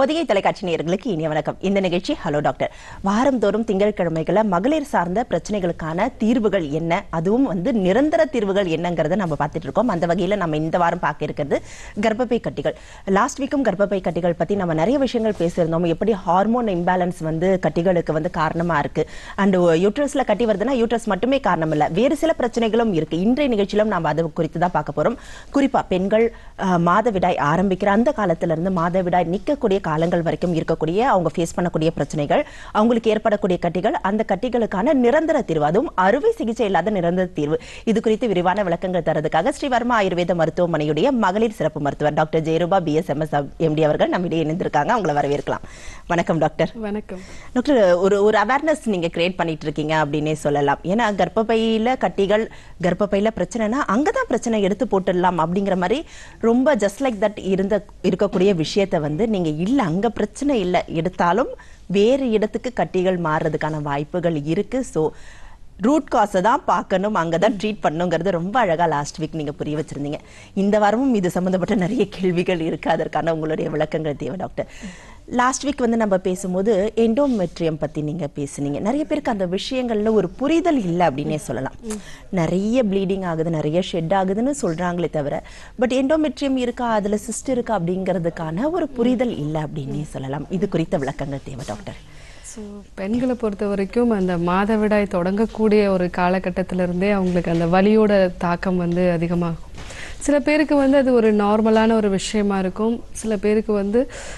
பொதிகை தொலைக்காட்சி நேயர்களுக்கு இனிய வணக்கம் இந்த நிகழ்ச்சி ஹலோ டாக்டர் வாரந்தோறும் திங்கட்கிழமைகளில் மகளிர் சார்ந்த பிரச்சனைகளுக்கான தீர்வுகள் என்ன அதுவும் வந்து நிரந்தர தீர்வுகள் என்னங்கிறத நம்ம பார்த்துட்டு இருக்கோம் அந்த வகையில் நம்ம இந்த வாரம் பார்க்க இருக்கிறது கர்ப்பப்பை கட்டிகள் லாஸ்ட் வீக்கும் கர்ப்பப்பை கட்டிகள் பற்றி நம்ம நிறைய விஷயங்கள் பேசியிருந்தோம் எப்படி ஹார்மோன் இம்பேலன்ஸ் வந்து கட்டிகளுக்கு வந்து காரணமா இருக்கு அண்ட் யூட்ரஸ்ல கட்டி வருதுன்னா யூட்ரஸ் மட்டுமே காரணம் இல்லை வேறு சில பிரச்சனைகளும் இருக்கு இன்றைய நிகழ்ச்சியிலும் நாம் அது குறித்து தான் பார்க்க போறோம் குறிப்பா பெண்கள் அஹ், மாதவிடாய் ஆரம்பிக்கிற அந்த காலத்துல இருந்து மாதவிடாய் நிற்கக்கூடிய காலங்கள் வரைக்கும் இருக்கக்கூடிய அவங்க ஃபேஸ் பண்ணக்கூடிய பிரச்சனைகள் அவங்களுக்கு ஏற்படக்கூடிய கட்டிகள் அந்த கட்டிகளுக்கான நிரந்தர தீர்வு அதுவும் அறுவை சிகிச்சை இல்லாத நிரந்தர தீர்வு இது குறித்து விரிவான விளக்கங்கள் தரதுக்காக ஸ்ரீவர்மா ஆயுர்வேத மருத்துவமனையுடைய மகளிர் சிறப்பு மருத்துவர் டாக்டர் ஜெயரூபா பிஎஸ்எம்எஸ் எம்டி அவர்கள் நம்மிடையே இணைந்திருக்காங்க அவங்களை வரவேற்கலாம் வணக்கம் டாக்டர் வணக்கம் டாக்டர் ஒரு ஒரு அவேர்னஸ் நீங்க கிரியேட் பண்ணிட்டு இருக்கீங்க அப்படின்னே சொல்லலாம் ஏன்னா கர்ப்பப்பையில கட்டிகள் கர்ப்பப்பையில பிரச்சனைனா அங்கதான் பிரச்சனை எடுத்து போட்டுடலாம் அப்படிங்கிற மாதிரி ரொம்ப ஜஸ்ட் லைக் தட் இருந்த இருக்கக்கூடிய விஷயத்தை வந்து நீங்க இல்ல அங்க பிரச்சனை இல்ல எடுத்தாலும் வேறு இடத்துக்கு கட்டிகள் மாறுறதுக்கான வாய்ப்புகள் இருக்கு ஸோ ரூட் காஸை தான் பார்க்கணும் அங்கே தான் ட்ரீட் பண்ணுங்கிறது ரொம்ப அழகா லாஸ்ட் வீக் நீங்க புரிய வச்சிருந்தீங்க இந்த வாரமும் இது சம்மந்தப்பட்ட நிறைய கேள்விகள் இருக்கு அதற்கான உங்களுடைய விளக்கங்கள் தேவை டாக்டர் லாஸ்ட் வீக் வந்து நம்ம பேசும்போது எண்டோமெட்ரியம் பத்தி நீங்க பேசுனீங்க நிறைய பேருக்கு அந்த விஷயங்கள்ல ஒரு புரிதல் இல்லை அப்படின்னே சொல்லலாம் நிறைய ப்ளீடிங் ஆகுது நிறைய ஷெட் ஆகுதுன்னு சொல்றாங்களே தவிர பட் எண்டோமெட்ரியம் இருக்கா அதுல சிஸ்ட் இருக்கா அப்படிங்கிறதுக்கான ஒரு புரிதல் இல்லை அப்படின்னே சொல்லலாம் இது குறித்த விளக்கங்கள் தேவை டாக்டர் ஸோ பெண்களை பொறுத்த வரைக்கும் அந்த மாதவிடாய் தொடங்கக்கூடிய ஒரு காலகட்டத்திலிருந்தே அவங்களுக்கு அந்த வலியோட தாக்கம் வந்து அதிகமாகும் சில பேருக்கு வந்து அது ஒரு நார்மலான ஒரு விஷயமா இருக்கும் சில பேருக்கு வந்து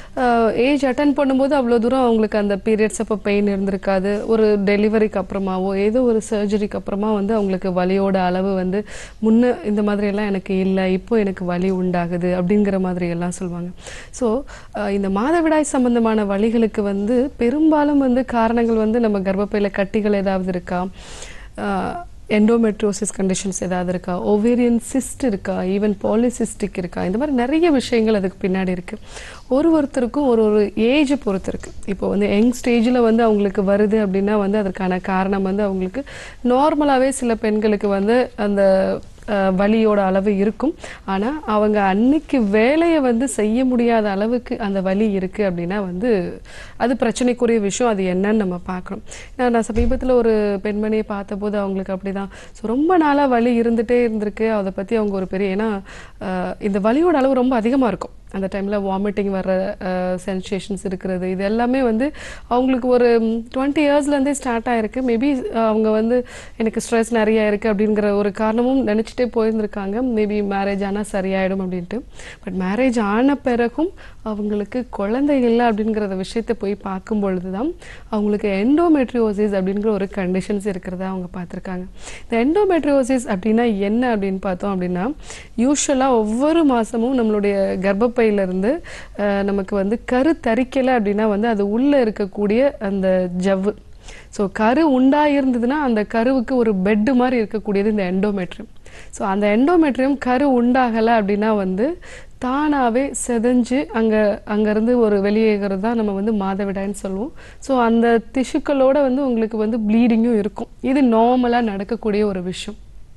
ஏஜ் அட்டன் பண்ணும்போது அவ்வளோ தூரம் அவங்களுக்கு அந்த பீரியட்ஸ் அப்போ பெயின் இருந்திருக்காது ஒரு டெலிவரிக்கு அப்புறமாவோ ஏதோ ஒரு சர்ஜரிக்கு அப்புறமா வந்து அவங்களுக்கு வலியோட அளவு வந்து முன்ன இந்த மாதிரி எல்லாம் எனக்கு இல்லை இப்போ எனக்கு வலி உண்டாகுது அப்படிங்கிற மாதிரி எல்லாம் சொல்லுவாங்க ஸோ இந்த மாதவிடாய் சம்பந்தமான வலிகளுக்கு வந்து பெரும்பாலும் வந்து காரணங்கள் வந்து நம்ம கர்ப்பப்பையில கட்டிகள் ஏதாவது இருக்கா எண்டோமெட்ரோசிஸ் கண்டிஷன்ஸ் ஏதாவது இருக்கா ஓவேரியன் சிஸ்ட் இருக்கா ஈவன் பாலிசிஸ்டிக் இருக்கா இந்த மாதிரி நிறைய விஷயங்கள் அதுக்கு பின்னாடி இருக்கு ஒரு ஒருத்தருக்கும் ஒரு ஒரு ஏஜ் பொறுத்து இருக்கு இப்போ வந்து யங் ஸ்டேஜில் வந்து அவங்களுக்கு வருது அப்படின்னா வந்து அதற்கான காரணம் வந்து அவங்களுக்கு நார்மலாகவே சில பெண்களுக்கு வந்து அந்த அஹ், வலியோட அளவு இருக்கும் ஆனா அவங்க அன்னைக்கு வேலையை வந்து செய்ய முடியாத அளவுக்கு அந்த வலி இருக்கு அப்படின்னா வந்து அது பிரச்சனைக்குரிய விஷயம் அது என்னன்னு நம்ம பார்க்கணும் நான் நான் சமீபத்துல ஒரு பெண்மணியை பார்த்தபோது அவங்களுக்கு அப்படிதான் ஸோ ரொம்ப நாளா வலி இருந்துட்டே இருந்திருக்கு அதை பத்தி அவங்க ஒரு பெரிய ஏன்னா அஹ், இந்த வலியோட அளவு ரொம்ப அதிகமா இருக்கும் அந்த டைம்ல வாமிட்டிங் வர்ற சென்சேஷன்ஸ் இருக்கிறது இது எல்லாமே வந்து அவங்களுக்கு ஒரு டுவெண்ட்டி இயர்ஸ்லேருந்தே ஸ்டார்ட் ஆயிருக்கு மேபி அவங்க வந்து எனக்கு ஸ்ட்ரெஸ் நிறைய இருக்கு அப்படிங்கிற ஒரு காரணமும் நினச்சிட்டே போயிருந்திருக்காங்க மேபி மேரேஜ் ஆனால் சரியாயிடும் அப்படின்ட்டு பட் மேரேஜ் ஆன பிறகும் அவங்களுக்கு குழந்தை இல்லை அப்படிங்கிற விஷயத்தை போய் பார்க்கும் பொழுது தான் அவங்களுக்கு எண்டோமெட்ரியோசிஸ் அப்படிங்கிற ஒரு கண்டிஷன்ஸ் இருக்கிறதா அவங்க பார்த்துருக்காங்க இந்த எண்டோமெட்ரியோசிஸ் அப்படின்னா என்ன அப்படின்னு பார்த்தோம் அப்படின்னா யூஸ்வலாக ஒவ்வொரு மாதமும் நம்மளுடைய கர்ப்பப்பையிலேருந்து நமக்கு வந்து கரு தரிக்கலை அப்படின்னா வந்து அது உள்ளே இருக்கக்கூடிய அந்த ஜவ்வு ஸோ கரு உண்டாயிருந்ததுன்னா அந்த கருவுக்கு ஒரு பெட்டு மாதிரி இருக்கக்கூடியது இந்த எண்டோமெட்ரியம் ஸோ அந்த எண்டோமெட்ரியம் கரு உண்டாகலை அப்படின்னா வந்து தானாகவே செதஞ்சு அங்கே அங்கேருந்து ஒரு வெளியேகிறது தான் நம்ம வந்து மாதவிடாய்ன்னு சொல்லுவோம் ஸோ அந்த திசுக்களோட வந்து உங்களுக்கு வந்து ப்ளீடிங்கும் இருக்கும் இது நார்மலாக நடக்கக்கூடிய ஒரு விஷயம்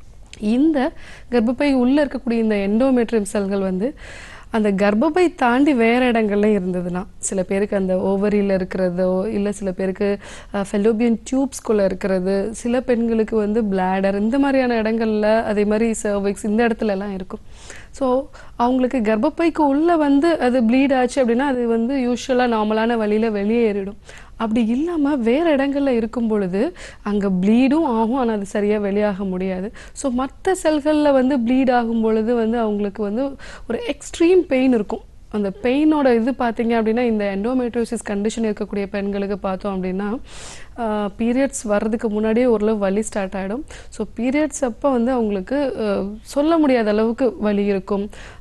இந்த கர்ப்பப்பை உள்ள இருக்கக்கூடிய இந்த எண்டோமெட்ரியம் செல்கள் வந்து அந்த கர்ப்பப்பை தாண்டி வேற இடங்கள்ல இருந்ததுன்னா சில பேருக்கு அந்த ஓவரியில் இருக்கிறதோ இல்லை சில பேருக்கு ஃபெலோபியன் டியூப்ஸ்குள்ளே இருக்கிறது சில பெண்களுக்கு வந்து பிளாடர் இந்த மாதிரியான இடங்கள்ல அதே மாதிரி சர்விக்ஸ் இந்த இடத்துல எல்லாம் இருக்கும் ஸோ அவங்களுக்கு கர்ப்பப்பைக்கு உள்ள வந்து அது ப்ளீட் ஆச்சு அப்படின்னா அது வந்து யூஸ்வலாக நார்மலான வழியில வெளியேறிடும் அப்படி இல்லாமல் வேறு இடங்கள்ல இருக்கும் பொழுது அங்கே ப்ளீடும் ஆகும் ஆனால் அது சரியாக வெளியாக முடியாது ஸோ மற்ற செல்களில் வந்து ப்ளீட் ஆகும் பொழுது வந்து அவங்களுக்கு வந்து ஒரு எக்ஸ்ட்ரீம் பெயின் இருக்கும் அந்த பெயினோட இது பார்த்தீங்க அப்படின்னா இந்த எண்டோமெட்ரோசிஸ் கண்டிஷன் இருக்கக்கூடிய பெண்களுக்கு பார்த்தோம் அப்படின்னா பீரியட்ஸ் வர்றதுக்கு முன்னாடியே ஓரளவு வலி ஸ்டார்ட் ஆகிடும் ஸோ பீரியட்ஸ் அப்போ வந்து அவங்களுக்கு அஹ், சொல்ல முடியாத அளவுக்கு வலி இருக்கும்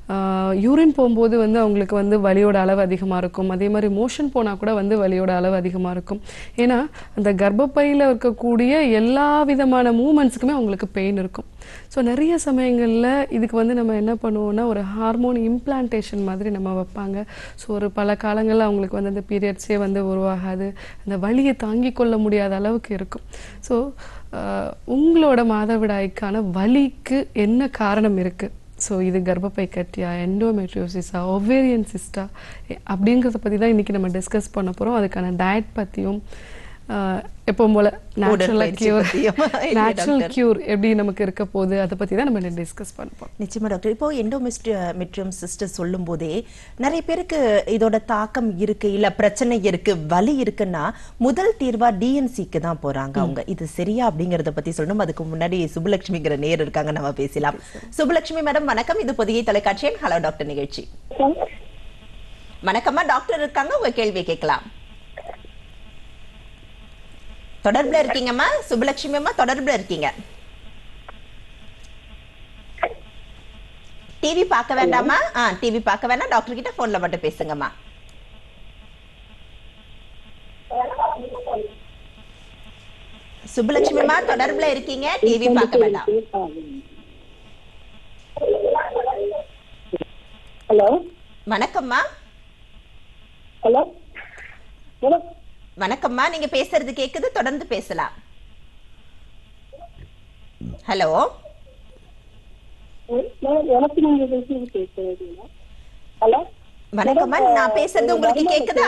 யூரின் போகும்போது வந்து அவங்களுக்கு வந்து வலியோட அளவு அதிகமாக இருக்கும் அதே மாதிரி மோஷன் போனால் கூட வந்து வலியோட அளவு அதிகமாக இருக்கும் ஏன்னா அந்த கர்ப்பப்பையில் இருக்கக்கூடிய எல்லா விதமான மூமெண்ட்ஸுக்குமே அவங்களுக்கு பெயின் இருக்கும் ஸோ நிறைய சமயங்களில் இதுக்கு வந்து நம்ம என்ன பண்ணுவோம்னா ஒரு ஹார்மோன் இம்ப்ளான்டேஷன் மாதிரி நம்ம வைப்பாங்க ஸோ ஒரு பல காலங்களில் அவங்களுக்கு வந்து அந்த பீரியட்ஸே வந்து உருவாகாது அந்த வலியை தாங்கிக் கொள்ள முடியாத அளவுக்கு இருக்கும் ஸோ உங்களோட மாதவிடாய்க்கான வலிக்கு என்ன காரணம் இருக்குது ஸோ இது கர்ப்பப்பை கட்டியா எண்டோமெட்ரியோசிஸா ஒவேரியன் சிஸ்டா அப்படிங்கிறத பற்றி தான் இன்றைக்கி நம்ம டிஸ்கஸ் பண்ண போகிறோம் அதுக்கான டயட் பற்றியும் எப்பவும் போல நேச்சுரல் உடற்பயிற்சி கியூர் பத்தியும். இல்லையா, நேச்சுரல் டாக்டர்? கியூர் எப்படி நமக்கு இருக்க போகுது அதை பற்றி தான் நம்ம டிஸ்கஸ் பண்ண நிச்சயமா டாக்டர் இப்போ எண்டோமெட்ரியம் சிஸ்டர் சொல்லும் போதே நிறைய பேருக்கு இதோட தாக்கம் இருக்கு இல்ல பிரச்சனை இருக்கு வலி இருக்குன்னா முதல் தீர்வா டிஎன்சிக்கு தான் போறாங்க அவங்க இது சரியா அப்படிங்கறத பத்தி சொல்லணும் அதுக்கு முன்னாடி சுபலட்சுமிங்கிற நேர் இருக்காங்க நம்ம பேசலாம் சுபலட்சுமி மேடம் வணக்கம் இது பொதிகை தொலைக்காட்சியின் ஹலோ டாக்டர் நிகழ்ச்சி வணக்கம்மா டாக்டர் இருக்காங்க உங்க கேள்வியை கேட்கலாம் தொடர்புல இருக்கீங்கம்மா சுபலட்சுமி அம்மா தொடர்புல இருக்கீங்க டிவி பார்க்க வேண்டாமா ஆ டிவி பார்க்க வேண்டாம் டாக்டர் கிட்ட போன்ல மட்டும் பேசுங்கம்மா சுபலட்சுமி அம்மா தொடர்புல இருக்கீங்க டிவி பார்க்க வேண்டாம் ஹலோ வணக்கம்மா ஹலோ ஹலோ வணக்கம்மா நீங்க பேசுறது கேக்குது தொடர்ந்து பேசலாம் ஹலோ எனக்கு நீங்க பேசுறது கேட்குறது ஹலோ வணக்கம்மா நான் பேசுறது உங்களுக்கு கேக்குதா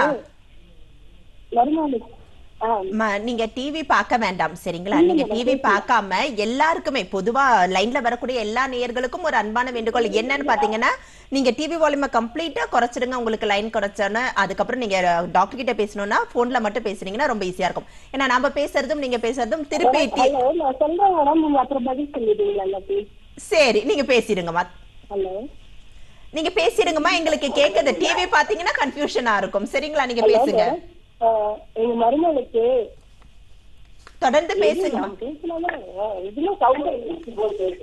மறுநாள் ஆ ம- நீங்க டிவி பார்க்க வேண்டாம் சரிங்களா நீங்க டிவி பார்க்காம எல்லாருக்குமே பொதுவா லைன்ல வரக்கூடிய எல்லா நேயர்களுக்கும் ஒரு அன்பான வேண்டுகோள் என்னன்னு பாத்தீங்கன்னா நீங்க டிவி வால்யூமை கம்ப்ளீட்டா குறைச்சிடுங்க உங்களுக்கு லைன் குறைச்சோன்னு அதுக்கப்புறம் நீங்க டாக்டர் கிட்ட பேசணும்னா போன்ல மட்டும் பேசுனீங்கன்னா ரொம்ப ஈஸியா இருக்கும் ஏன்னா நம்ம பேசுறதும் நீங்க பேசுறதும் திருப்பி டி- ஹலோ நான் சொல்றேன் மேடம் நீங்க அப்புறம் பதில் சொல்லிடுவீங்களா எல்லாத்தையும் சரி நீங்க பேசிடுங்கம்மா ஹலோ நீங்க பேசிடுங்கம்மா எங்களுக்கு கேக்குது டிவி பாத்தீங்கன்னா கன்ஃபியூஷனா இருக்கும் சரிங்களா நீங்க பேசுங்க எங்க மருமகளுக்கு தொடர்ந்து பேசுங்க நான் பேசலாமா இதுல சவுண்ட்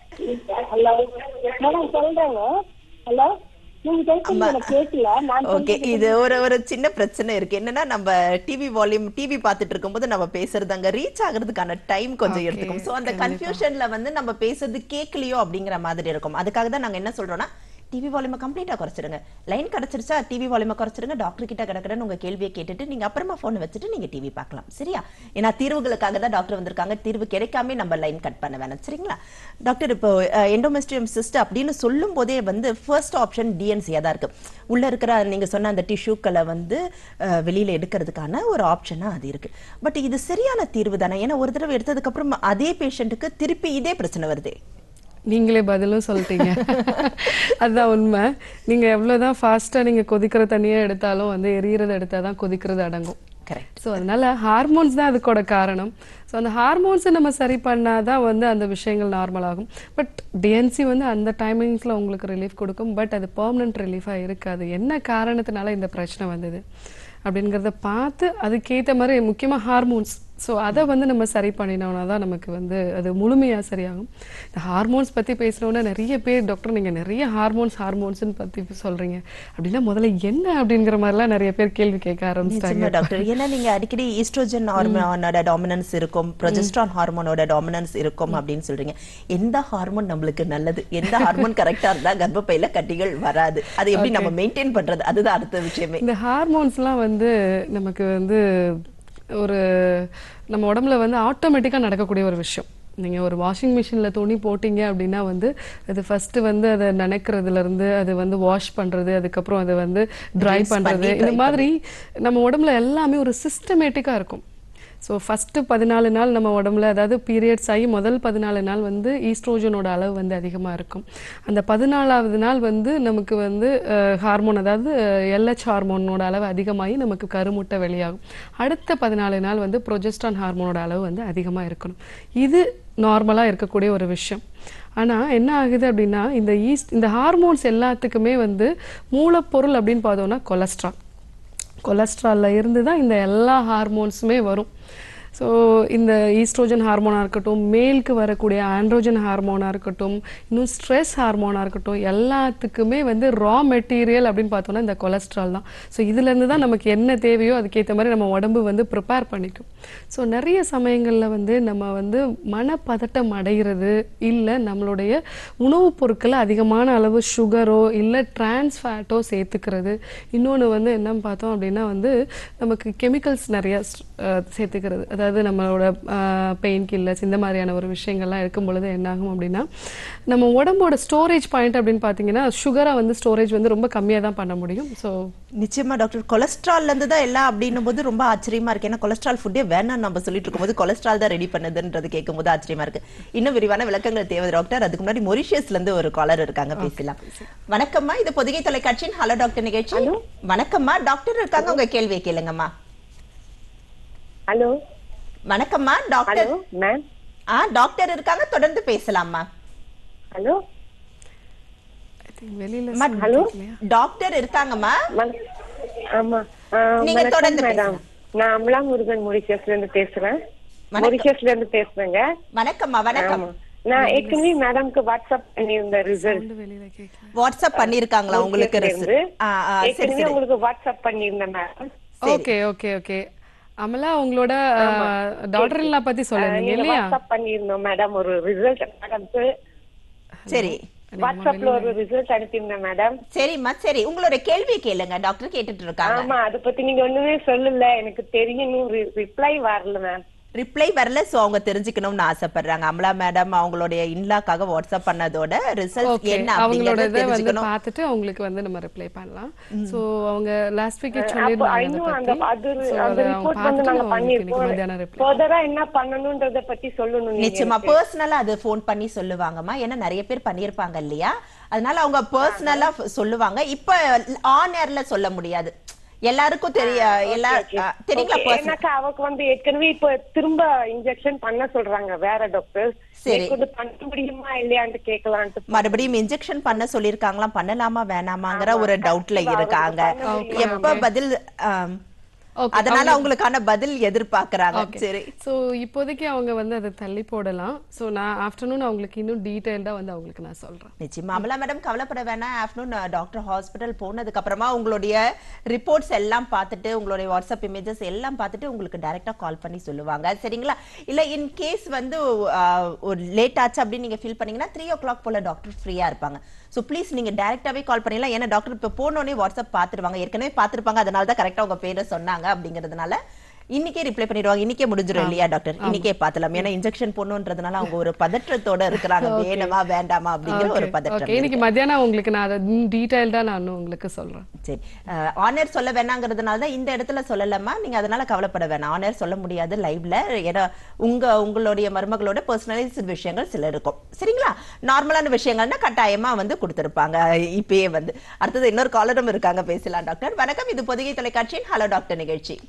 ஹலோ மேடம் சொல்றேங்க ஹலோ நீங்க பேசுறது எனக்கு கேட்கல நான் ஓகே இது ஒரு ஒரு சின்ன பிரச்சனை இருக்கு என்னன்னா நம்ம டிவி வால்யூம் டிவி பார்த்துட்டு இருக்கும்போது நம்ம பேசுறது அங்க ரீச் ஆகுறதுக்கான டைம் கொஞ்சம் Okay, எடுத்துக்கும் சோ அந்த கன்ஃபியூஷன்ல வந்து நம்ம பேசுறது கேட்கலையோ அப்படிங்கிற மாதிரி இருக்கும் அதுக்காக தான் நாங்க என்ன சொல்றோம்னா டிவி வால்யூமை கம்ப்ளீட்டா குறைச்சிடுங்க லைன் கிடைச்சிருச்சா டிவி வால்யூமை குறைச்சிடுங்க டாக்டர் கிட்ட கிடக்கிறன்னு உங்க கேள்வியை கேட்டுட்டு நீங்க அப்புறமா போன் வச்சுட்டு நீங்க டிவி பார்க்கலாம் சரியா ஏன்னா தீர்வுகளுக்காக தான் டாக்டர் வந்திருக்காங்க தீர்வு கிடைக்காம நம்ம லைன் கட் பண்ண வேணாம் சரிங்களா டாக்டர் இப்போ எண்டோமெஸ்ட்ரியம் சிஸ்ட் அப்படின்னு சொல்லும் போதே வந்து ஃபர்ஸ்ட் ஆப்ஷன் டிஎன்சியா தான் இருக்கு உள்ள இருக்கிற நீங்க சொன்ன அந்த டிஷ்யூக்களை வந்து அஹ், வெளியில எடுக்கிறதுக்கான ஒரு ஆப்ஷனா அது இருக்கு பட் இது சரியான தீர்வு தானே ஏன்னா ஒரு தடவை எடுத்ததுக்கு அப்புறம் அதே பேஷண்ட்டுக்கு திருப்பி இதே பிரச்சனை வருதே நீங்களே பதிலும் சொல்லிட்டீங்க அதுதான் உண்மை நீங்க எவ்வளவுதான் ஃபாஸ்டா நீங்க கொதிக்கிற தண்ணியை எடுத்தாலும் வந்து எரியறத எடுத்தாதான் தான் கொதிக்கிறது அடங்கும் கரெக்ட் ஸோ அதனால ஹார்மோன்ஸ் தான் அதுக்கோட காரணம் ஸோ அந்த ஹார்மோன்ஸை நம்ம சரி பண்ணாதான் வந்து அந்த விஷயங்கள் நார்மல் ஆகும் பட் டிஎன்சி வந்து அந்த டைமிங்ஸில் உங்களுக்கு ரிலீஃப் கொடுக்கும் பட் அது பெர்மனன்ட் ரிலீஃபாக இருக்காது என்ன காரணத்தினால இந்த பிரச்சனை வந்தது அப்படிங்கிறத பார்த்து அதுக்கேற்ற மாதிரி முக்கியமாக ஹார்மோன்ஸ் ஸோ அதை வந்து நம்ம சரி பண்ணினோம்னா தான் நமக்கு வந்து அது முழுமையாக சரியாகும் இந்த ஹார்மோன்ஸ் பற்றி பேசுனோன்னா நிறைய பேர் டாக்டர் நீங்கள் நிறைய ஹார்மோன்ஸ் ஹார்மோன்ஸ்னு பற்றி சொல்கிறீங்க அப்படின்னா முதல்ல என்ன அப்படிங்கிற மாதிரிலாம் நிறைய பேர் கேள்வி கேட்க ஆரம்பிச்சிட்டாங்க நிச்சயமா டாக்டர் ஏன்னா நீங்க அடிக்கடி ஈஸ்ட்ரோஜன் ஹார்மோனோட டாமினன்ஸ் இருக்கும் ப்ரொஜெஸ்ட்ரான் ஹார்மோனோட டாமினன்ஸ் இருக்கும் அப்படின்னு சொல்றீங்க எந்த ஹார்மோன் நம்மளுக்கு நல்லது எந்த ஹார்மோன் கரெக்டா இருந்தா கர்ப்பப்பையில கட்டிகள் வராது அது எப்படி நம்ம மெயின்டைன் பண்றது அதுதான் அடுத்த விஷயமே இந்த ஹார்மோன்ஸ்லாம் வந்து நமக்கு வந்து ஒரு நம்ம உடம்புல வந்து ஆட்டோமேட்டிக்காக நடக்கக்கூடிய ஒரு விஷயம் நீங்கள் ஒரு வாஷிங் மிஷினில் துணி போட்டீங்க அப்படின்னா வந்து அது ஃபஸ்ட்டு வந்து அதை நினைக்கிறதுலேருந்து அது வந்து வாஷ் பண்ணுறது அதுக்கப்புறம் அதை வந்து ட்ரை Rinse பண்ணுறது பண்ணி, இந்த dry மாதிரி நம்ம உடம்புல எல்லாமே ஒரு சிஸ்டமேட்டிக்காக இருக்கும் ஸோ ஃபஸ்ட்டு பதினாலு நாள் நம்ம உடம்புல அதாவது பீரியட்ஸ் ஆகி முதல் பதினாலு நாள் வந்து ஈஸ்ட்ரோஜனோட அளவு வந்து அதிகமாக இருக்கும் அந்த பதினாலாவது நாள் வந்து நமக்கு வந்து ஹார்மோன் அதாவது எல்ஹெச் ஹார்மோனோட அளவு அதிகமாகி நமக்கு கருமுட்டை வெளியாகும் அடுத்த பதினாலு நாள் வந்து ப்ரொஜெஸ்ட்ரான் ஹார்மோனோட அளவு வந்து அதிகமாக இருக்கணும் இது நார்மலாக இருக்கக்கூடிய ஒரு விஷயம் ஆனால் என்ன ஆகுது அப்படின்னா இந்த ஈஸ்ட் இந்த ஹார்மோன்ஸ் எல்லாத்துக்குமே வந்து மூலப்பொருள் அப்படின்னு பார்த்தோம்னா கொலஸ்ட்ரால் கொலஸ்ட்ரால்ல இருந்து தான் இந்த எல்லா ஹார்மோன்ஸுமே வரும் ஸோ இந்த ஈஸ்ட்ரோஜன் ஹார்மோனாக இருக்கட்டும் மேலுக்கு வரக்கூடிய ஆண்ட்ரோஜன் ஹார்மோனாக இருக்கட்டும் இன்னும் ஸ்ட்ரெஸ் ஹார்மோனாக இருக்கட்டும் எல்லாத்துக்குமே வந்து ரா மெட்டீரியல் அப்படின்னு பார்த்தோம்னா இந்த கொலஸ்ட்ரால் தான் ஸோ இதுலேருந்து தான் நமக்கு என்ன தேவையோ அதுக்கேற்ற மாதிரி நம்ம உடம்பு வந்து ப்ரிப்பேர் பண்ணிக்கும் ஸோ நிறைய சமயங்களில் வந்து நம்ம வந்து மனப்பதட்டம் அடைகிறது இல்லை நம்மளுடைய உணவுப் பொருட்களை அதிகமான அளவு சுகரோ இல்லை டிரான்ஸ் ஃபேட்டோ சேர்த்துக்கிறது இன்னொன்று வந்து என்னன்னு பார்த்தோம் அப்படின்னா வந்து நமக்கு கெமிக்கல்ஸ் நிறைய அஹ், சேர்த்துக்கிறது அதாவது அதாவது நம்மளோட பெயின் கில்லர்ஸ் இந்த மாதிரியான ஒரு விஷயங்கள்லாம் இருக்கும் பொழுது என்னாகும் அப்படின்னா நம்ம உடம்போட ஸ்டோரேஜ் பாயிண்ட் அப்படின்னு பார்த்தீங்கன்னா சுகரை வந்து ஸ்டோரேஜ் வந்து ரொம்ப கம்மியாக தான் பண்ண முடியும் ஸோ நிச்சயமா டாக்டர் கொலஸ்ட்ரால்ல இருந்து தான் எல்லாம் அப்படின்னும் போது ரொம்ப ஆச்சரியமா இருக்கு ஏன்னா கொலஸ்ட்ரால் ஃபுட்டே வேணாம் நம்ம சொல்லிட்டு இருக்கும்போது கொலஸ்ட்ரால் தான் ரெடி பண்ணுதுன்றது கேட்கும் போது ஆச்சரியமா இருக்கு இன்னும் விரிவான விளக்கங்கள் தேவை டாக்டர் அதுக்கு முன்னாடி மொரிஷியஸ்ல இருந்து ஒரு காலர் இருக்காங்க பேசலாம் வணக்கம்மா இது பொதிகை தொலைக்காட்சியின் ஹலோ டாக்டர் நிகழ்ச்சி வணக்கம்மா டாக்டர் இருக்காங்க உங்க கேள்வியை கேளுங்கம்மா ஹலோ வணக்கம்மா டாக்டர் ஹலோ மேம் ஆ டாக்டர் இருக்காங்க தொடர்ந்து பேசலாமா ஹலோ ஐ திங்க் வெளியில் அம்மா, ஹலோ டாக்டர் இருக்காங்கம்மா வண- ஆமா ஆ, நீங்க வணக்கம் தொடர்ந்து மேடம் நான் அமலா முருகன் மொரிஷியஸ்ல இருந்து பேசுறேன் வணக்கம். மொரிஷியஸ்ல இருந்து பேசுறேங்க வணக்கம்மா வணக்கம் ஆமா நான் ஏற்கனவே மேடம்க்கு வாட்ஸ்அப் பண்ணியிருந்த ரிசல்ட் வெளியில் கேட்கலாம் வாட்ஸ்அப் பண்ணிருக்காங்களா உங்களுக்கு இருந்து result? ஆ, ஆ, சரி ஏற்கனவே சரி உங்களுக்கு வாட்ஸ்அப் பண்ணியிருந்தேன் madam okay okay okay Amala உங்களோட டாக்டர் இல்லா பத்தி சொல்லுங்க நீங்க இல்லையா வாட்ஸ்அப் பண்ணியிருந்தோம் மேடம் ஒரு ரிசல்ட் மேடம்க்கு சரி வாட்ஸ்அப்ல ஒரு ரிசல்ட் அனுப்பியிருந்தேன் மேடம் சரிம்மா சரி உங்களோட கேள்வி கேளுங்க டாக்டர் கேட்டுட்டு இருக்காங்க ஆமா அத பத்தி நீங்க ஒண்ணுமே சொல்லல எனக்கு தெரியணும் ரிப்ளை வரல மேம் ரிப்ளை வரல சோ அவங்க தெரிஞ்சுக்கணும்னு ஆசைப்படுறாங்க அமலா மேடம் அவங்களுடைய இன்லாக்காக வாட்ஸ்அப் பண்ணதோட ரிசல்ட் ஓகே என்ன அவங்களோட அப்படிங்கறத இதை வந்து தெரிஞ்சுக்கணும் பார்த்துட்டு அவங்களுக்கு வந்து நம்ம ரிப்ளை பண்ணலாம் சோ அவங்க லாஸ்ட் வீக் அப்போ சொல்லிருந்தாங்க அதை இன்னும் அந்த பத்தி அது So, அந்த அதை அவங்க ரிப்போர்ட் வந்து பார்த்துட்டு நாங்க அவங்களுக்கு இன்னைக்கு பண்ணிருக்கோம் மத்தியானம் ரிப்ளை ஃபர்தரா என்ன பண்ணணும்ன்றத பத்தி சொல்லணும் நீங்க நிச்சயமா பர்சனலா அது ஃபோன் பண்ணி சொல்லுவாங்கம்மா ஏன்னா நிறைய பேர் பண்ணியிருப்பாங்க இல்லையா அதனால அவங்க பர்சனலா சொல்லுவாங்க இப்ப ஆன் ஏர்ல சொல்ல முடியாது எல்லாருக்கும் தெரிய எல்லா ஆ, தெரியுங்களா Okay, person- எனக்கு அவக்கு வந்து ஏற்கனவே இப்ப திரும்ப இன்ஜெக்ஷன் பண்ண சொல்றாங்க வேற டாக்டர் சரி. கொஞ்சம் பண்ண முடியுமா இல்லையான்ட்டு கேட்கலான்ட்டு மறுபடியும் இன்ஜெக்ஷன் பண்ண சொல்லிருக்காங்களாம் பண்ணலாமா வேணாமாங்கிற ஒரு டவுட்ல கண்டிப்பா இருக்காங்க அவங்களுக்கு பண்ண எப்ப பதில் ஆம், Okay, அதனால அவங்களுக்கான பதில் எதிர்பார்க்கறாங்க ஓகே சரி ஸோ இப்போதைக்கு அவங்க வந்து அதை தள்ளி போடலாம் ஸோ நான் ஆஃப்டர்நூன் அவங்களுக்கு இன்னும் டீட்டெயில்டாக வந்து அவங்களுக்கு நான் சொல்றேன் நிச்சயமா அமலா மேடம் கவலைப்பட வேணாம் ஆஃப்டர்நூன் டாக்டர் ஹாஸ்பிட்டல் போனதுக்கு அப்புறமா உங்களுடைய ரிப்போர்ட்ஸ் எல்லாம் பார்த்துட்டு உங்களுடைய வாட்ஸ்அப் இமேஜஸ் எல்லாம் பார்த்துட்டு உங்களுக்கு டைரக்டா கால் பண்ணி சொல்லுவாங்க சரிங்களா இல்ல இன் கேஸ் வந்து ஆஹ், ஒரு லேட் ஆச்சு அப்படின்னு நீங்க ஃபீல் பண்ணீங்கன்னா த்ரீ ஓ கிளாக் போல டாக்டர் ஃப்ரீயா இருப்பாங்க ஸோ ப்ளீஸ் நீங்க டைரக்டாவே கால் பண்ணிடலாம் ஏன்னா டாக்டர் இப்போ போனோடனே வாட்ஸ்அப் பார்த்துருவாங்க ஏற்கனவே பார்த்துருப்பாங்க அதனால தான் கரெக்டா உங்க பேரை சொன்னாங்க அப்படிங்கிறதுனால இன்னைக்கே ரிப்ளை பண்ணிடுவாங்க இன்னைக்கே முடிஞ்சிடும் இல்லையா டாக்டர் இன்னைக்கே பார்த்துலாம் ஏன்னா இன்ஜெக்ஷன் போடணுன்றதுனால அவங்க ஒரு பதற்றத்தோட இருக்கிறாங்க வேணுமா வேண்டாமா அப்படிங்கிற ஒரு ஓகே பதற்றம் இன்னைக்கு மத்தியானம் உங்களுக்கு நான் அதை டீட்டெயில்டாக நான் உங்களுக்கு சொல்றேன் சரி ஆனர் சொல்ல வேணாங்கிறதுனால தான் இந்த இடத்துல சொல்லலாமா நீங்க அதனால கவலைப்பட வேணாம் ஆனர் சொல்ல முடியாது லைவ்ல ஏன்னா உங்க உங்களுடைய மருமகளோட பர்சனலைஸ்ட் விஷயங்கள் சில இருக்கும் சரிங்களா நார்மலான விஷயங்கள்னா கட்டாயமா வந்து கொடுத்திருப்பாங்க இப்பயே வந்து அடுத்தது இன்னொரு காலரும் இருக்காங்க பேசலாம் டாக்டர் வணக்கம் இது பொதிகை தொலைக்காட்சியின் ஹலோ டாக்டர் நிகழ்ச்சி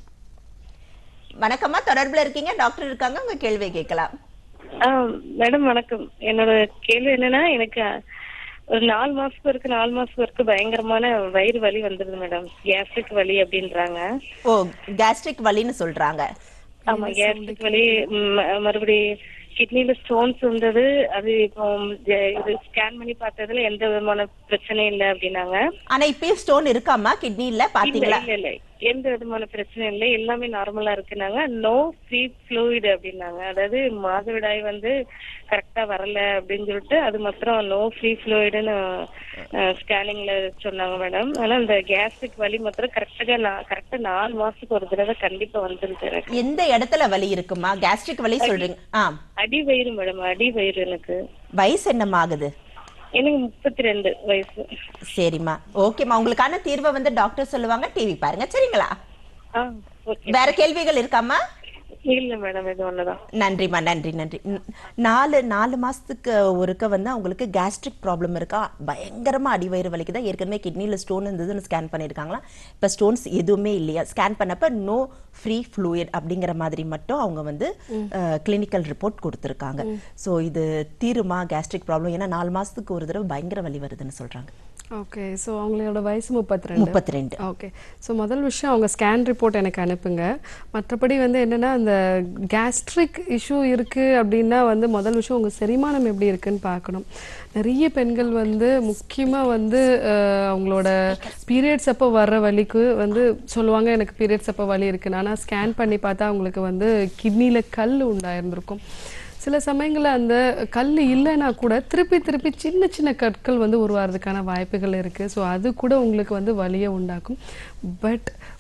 வணக்கம்மா தொடர்புல இருக்கீங்க டாக்டர் இருக்காங்க உங்க கேள்வியை கேட்கலாம் மேடம் வணக்கம் என்னோட கேள்வி என்னன்னா எனக்கு ஒரு நாலு மாசத்துக்கு இருக்கு நாலு மாசத்துக்கு இருக்கு பயங்கரமான வயிறு வலி வந்துருது மேடம் கேஸ்ட்ரிக் வலி அப்படின்றாங்க ஓ கேஸ்ட்ரிக் வலின்னு சொல்றாங்க ஆமா கேஸ்ட்ரிக் வலி ம், மறுபடி கிட்னில ஸ்டோன்ஸ் இருந்தது அது இப்போ ஜ- இது ஸ்கேன் பண்ணி பார்த்ததுல எந்த விதமான பிரச்சனையும் இல்லை அப்படின்னாங்க ஆனா இப்பயே ஸ்டோன் இருக்காமா கிட்னில இல்ல பாத்தீங்களா இல்ல இல்ல எந்த விதமான பிரச்சனையும் இல்லை எல்லாமே நார்மலா இருக்குனாங்க நோ ஃப்ரீ ஃப்ளூயிட் அப்படின்னாங்க அதாவது மாதவிடாய் வந்து கரெக்டா வரல அப்படின்னு சொல்லிட்டு அது மாத்திரம் நோ ஃப்ரீ ஃப்ளூயிடுன்னு ஸ்கேனிங்ல சொன்னாங்க மேடம் ஆனா இந்த கேஸ்ட்ரிக் வலி மாத்திரம் கரெக்டா கரெக்டா நாலு மாசத்துக்கு ஒரு தடவை கண்டிப்பா வந்துருது எனக்கு எந்த இடத்துல வலி இருக்குமா கேஸ்ட்ரிக் வலி சொல்றீங்க ஆ அடி வயிறு மேடம் அடி வயிறு எனக்கு வயசு என்னம்மா ஆகுது எனக்கு முப்பத்தி ரெண்டு வயசு சரிம்மா ஓகேம்மா உங்களுக்கான தீர்வை வந்து டாக்டர் சொல்லுவாங்க டிவி பாருங்க சரிங்களா ஆ ஓகே வேற கேள்விகள் இருக்காமா இல்ல மேடம் இது ஒண்ணுதான் நன்றிம்மா நன்றி நன்றி ந- நாலு நாலு மாசத்துக்கு ஒருக்க வந்து அவங்களுக்கு கேஸ்ட்ரிக் ப்ராப்ளம் இருக்கா பயங்கரமா அடிவயிறு வலிக்குதா ஏற்கனவே கிட்னில ஸ்டோன் இருந்ததுன்னு ஸ்கேன் பண்ணியிருக்காங்களா இப்போ ஸ்டோன்ஸ் எதுவுமே இல்லையா ஸ்கேன் பண்ணப்ப நோ ஃப்ரீ ஃப்ளூயிட் அப்படிங்கிற மாதிரி மட்டும் அவங்க வந்து கிளினிக்கல் ரிப்போர்ட் கொடுத்துருக்காங்க ஸோ இது தீருமா கேஸ்ட்ரிக் ப்ராப்ளம் ஏன்னா நாலு மாசத்துக்கு ஒரு தடவை பயங்கர வலி வருதுன்னு சொல்றாங்க ஓகே ஸோ அவங்களோட வயசு முப்பத்தி ரெண்டு முப்பத்தி ரெண்டு ஓகே ஸோ முதல் விஷயம் அவங்க ஸ்கேன் ரிப்போர்ட் எனக்கு அனுப்புங்க மற்றபடி வந்து என்னன்னா அந்த கேஸ்ட்ரிக் இஷ்யூ இருக்கு அப்படின்னா வந்து முதல் விஷயம் உங்க செரிமானம் எப்படி இருக்குன்னு பார்க்கணும் நிறைய பெண்கள் வந்து முக்கியமா வந்து அஹ், அவங்களோட பீரியட்ஸ் அப்போ வர்ற வலிக்கு வந்து சொல்லுவாங்க எனக்கு பீரியட்ஸ் அப்போ வலி இருக்குன்னு ஆனால் ஸ்கேன் பண்ணி பார்த்தா அவங்களுக்கு வந்து கிட்னியில் கல் உண்டாயிருந்திருக்கும் சில சமயங்களில் அந்த கல் இல்லைன்னா கூட திருப்பி திருப்பி சின்ன சின்ன கற்கள் வந்து உருவாகிறதுக்கான வாய்ப்புகள் இருக்குது ஸோ அது கூட உங்களுக்கு வந்து வலியை உண்டாக்கும் பட்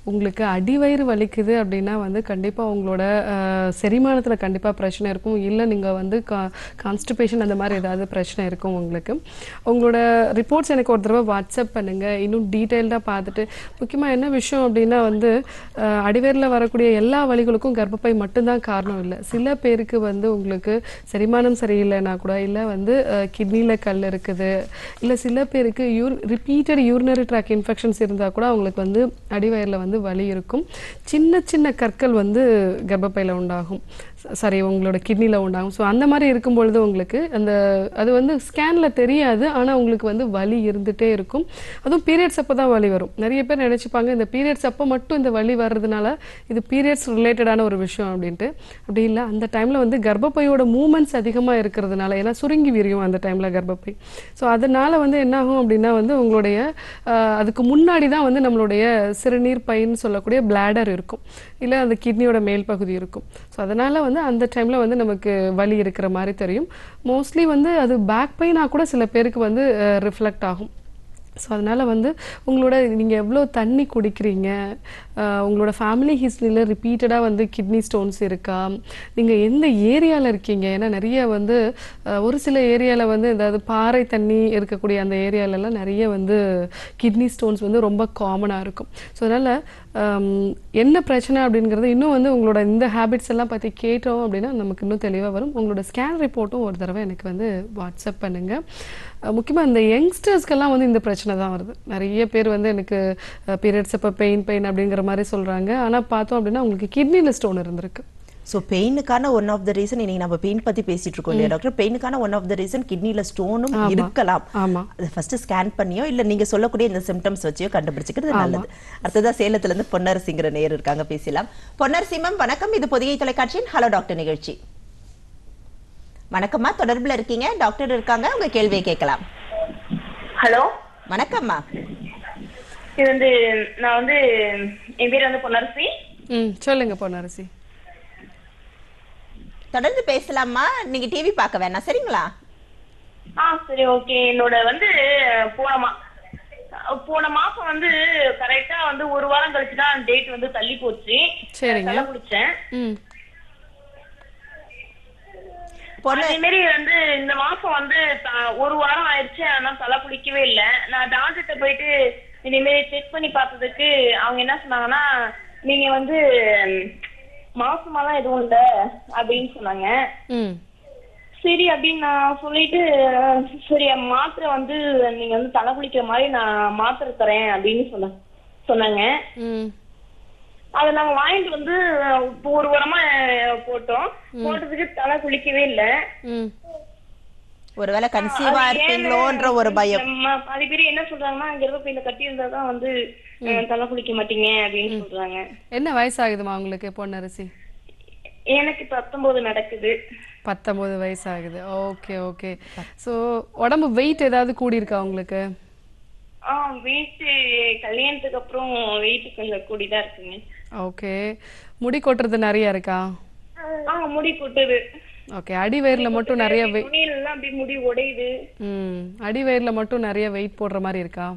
உங்களுக்கு அடிவயிறு வலிக்குது அப்படின்னா வந்து கண்டிப்பாக உங்களோட செரிமானத்தில் கண்டிப்பாக பிரச்சனை இருக்கும் இல்லை நீங்கள் வந்து கான்ஸ்டிபேஷன் அந்த மாதிரி ஏதாவது பிரச்சனை இருக்கும் உங்களுக்கு உங்களோட ரிப்போர்ட்ஸ் எனக்கு ஒரு தடவை வாட்ஸ்அப் பண்ணுங்கள் இன்னும் டீட்டெயில்டாக பார்த்துட்டு முக்கியமாக என்ன விஷயம் அப்படின்னா வந்து அஹ், அடிவயிறில் வரக்கூடிய எல்லா வலிகளுக்கும் கர்ப்பப்பை மட்டும்தான் காரணம் இல்லை சில பேருக்கு வந்து உங்களுக்கு செரிமானம் சரியில்லைன்னா கூட இல்லை வந்து கிட்னியில் கல் இருக்குது இல்லை சில பேருக்கு your repeated urinary tract infections இருந்தால் கூட அவங்களுக்கு வந்து அடிவயரில் வந்து வலி இருக்கும் சின்ன சின்ன கற்கள் வந்து கர்ப்பப்பையில் உண்டாகும் ச- சாரி உங்களோட கிட்னியில் உண்டாகும் ஸோ அந்த மாதிரி இருக்கும் பொழுது உங்களுக்கு அந்த அது வந்து ஸ்கேனில் தெரியாது ஆனால் உங்களுக்கு வந்து வலி இருந்துகிட்டே இருக்கும் அதுவும் பீரியட்ஸ் அப்போ தான் வலி வரும் நிறைய பேர் நினச்சிப்பாங்க இந்த பீரியட்ஸ் அப்போ மட்டும் இந்த வலி வர்றதுனால இது பீரியட்ஸ் ரிலேட்டடான ஒரு விஷயம் அப்படின்ட்டு அப்படி இல்லை அந்த டைமில் வந்து கர்ப்பப்பையோட மூமெண்ட்ஸ் அதிகமாக இருக்கிறதுனால ஏன்னா சுருங்கி விரியும் அந்த டைமில் கர்ப்பப்பை ஸோ அதனால வந்து என்ன ஆகும் அப்படின்னா வந்து உங்களுடைய ஆஹ், அதுக்கு முன்னாடி தான் வந்து நம்மளுடைய சிறுநீர் பைன்னு சொல்லக்கூடிய பிளாடர் இருக்கும் இல்லை அந்த கிட்னியோட மேல் பகுதி இருக்கும் ஸோ அதனால வந்து அந்த டைமில் வந்து நமக்கு வலி இருக்கிற மாதிரி தெரியும் மோஸ்ட்லி வந்து அது பேக் பெயினாக கூட சில பேருக்கு வந்து ரிஃப்ளெக்ட் ஆகும் ஸோ அதனால் வந்து உங்களோட நீங்கள் எவ்வளோ தண்ணி குடிக்கிறீங்க ஆஹ் உங்களோட ஃபேமிலி ஹிஸ்ட்ரியில் ரிப்பீட்டடாக வந்து கிட்னி ஸ்டோன்ஸ் இருக்கா நீங்கள் எந்த ஏரியாவில் இருக்கீங்க ஏன்னா நிறைய வந்து ஆஹ் ஒரு சில ஏரியாவில் வந்து ஏதாவது பாறை தண்ணி இருக்கக்கூடிய அந்த ஏரியாலலாம் நிறைய வந்து கிட்னி ஸ்டோன்ஸ் வந்து ரொம்ப காமனாக இருக்கும் ஸோ அதனால் என்ன பிரச்சனை அப்படிங்கிறது இன்னும் வந்து உங்களோட இந்த ஹேபிட்ஸ் எல்லாம் பற்றி கேட்டோம் அப்படின்னா நமக்கு இன்னும் தெளிவாக வரும் உங்களோட ஸ்கேன் ரிப்போர்ட்டும் ஒரு தடவை எனக்கு வந்து வாட்ஸ்அப் பண்ணுங்கள் முக்கியமாக இந்த யங்ஸ்டர்ஸ்க்கெல்லாம் வந்து இந்த பிரச்சனை தான் வருது நிறைய பேர் வந்து எனக்கு பீரியட்ஸ் அப்போ பெயின் பெயின் அப்படிங்கிற மாதிரி சொல்கிறாங்க ஆனால் பார்த்தோம் அப்படின்னா உங்களுக்கு கிட்னியில் ஸ்டோன் இருந்திருக்கு ஸோ பெயினுக்கான ஒன் ஆஃப் த ரீசன் இன்னைக்கு நம்ம பெயின் பத்தி பேசிட்டு இருக்கோம் இல்லையா டாக்டர் பெயினுக்கான ஒன் ஆஃப் த ரீசன் கிட்னில ஸ்டோனும் ஆமா. இருக்கலாம் ஆமா. அது ஃபர்ஸ்ட் ஸ்கேன் பண்ணியோ இல்ல நீங்க சொல்லக்கூடிய இந்த சிம்டம்ஸ் வச்சியோ கண்டுபிடிச்சிக்கிறது நல்லது அடுத்ததா சேலத்துல இருந்து பொன்னரசிங்கிற நேர் இருக்காங்க பேசலாம் பொன்னரசி மேம் வணக்கம் இது பொதிகை தொலைக்காட்சியின் ஹலோ டாக்டர் நிகழ்ச்சி வணக்கம்மா தொடர்புல இருக்கீங்க டாக்டர் இருக்காங்க உங்க கேள்வியை கேட்கலாம் ஹலோ வணக்கம்மா இது வந்து நான் வந்து என் பேர் வந்து பொன்னரசி ம் சொல்லுங்க பொன்னரசி தொடர்ந்து பேசலாமா நீங்க டிவி பார்க்க வேணாம் சரிங்களா ஆ சரி ஓகே என்னோட வந்து போன மா போன மாசம் வந்து கரெக்டா வந்து ஒரு வாரம் கழிச்சு தான் டேட் வந்து தள்ளி போச்சு சரிங்க. தலை குடிச்சேன் ம் பொண்ணு அதே மாதிரி வந்து இந்த மாசம் வந்து த- ஒரு வாரம் ஆயிடுச்சு ஆனா தலை குளிக்கவே இல்ல நான் டாக்டர்கிட்ட போயிட்டு இனிமேல் செக் பண்ணி பார்த்ததுக்கு அவங்க என்ன சொன்னாங்கன்னா நீங்க வந்து ம், மாசமாலாம் எதுவும் இல்ல அப்படின்னு சொன்னாங்க ம் சரி அப்படின்னு நான் சொல்லிட்டு அஹ், சரி மாத்திரை வந்து நீங்க வந்து தலை குளிக்கிற மாதிரி நான் மாத்திரை தரேன் அப்படின்னு சொன்ன சொன்னாங்க ம் அதை நாங்க வாங்கிட்டு வந்து அஹ், இப்போ ஒரு வாரமா அஹ், போட்டோம் போட்டதுக்கு தலை குளிக்கவே இல்ல ம் ஒருவேளை கன்சீவா அது இருப்பீங்களோன்ற ஒரு பயம் நம்ம பாதி பேர் என்ன சொல்றாங்கன்னா கர்ப்பப்பையில கட்டி இருந்தாதான் வந்து அஹ், தலை குளிக்க மாட்டீங்க அப்படின்னு சொல்றாங்க என்ன வயசாகுதுமா உங்களுக்கு பொன்னரசி எனக்கு பத்தொன்பது நடக்குது பத்தொம்போது வயசாகுது ஓகே ஓகே ஸோ உடம்பு வெயிட் ஏதாவது கூடியிருக்கா உங்களுக்கு ஆ வெயிட் கல்யாணத்துக்கு அப்புறம் வெயிட் கொஞ்சம் கூடிதான் இருக்குங்க ஓகே முடி கொட்டுறது நிறைய இருக்கா ஆ முடி கொட்டுது ஓகே அடி வயிறில் மட்டும் நிறைய வெயிட் துணியெல்லாம் அப்படி முடி உடையுது ம் அடி வயிறில் மட்டும் நிறைய வெயிட் போடுற மாதிரி இருக்கா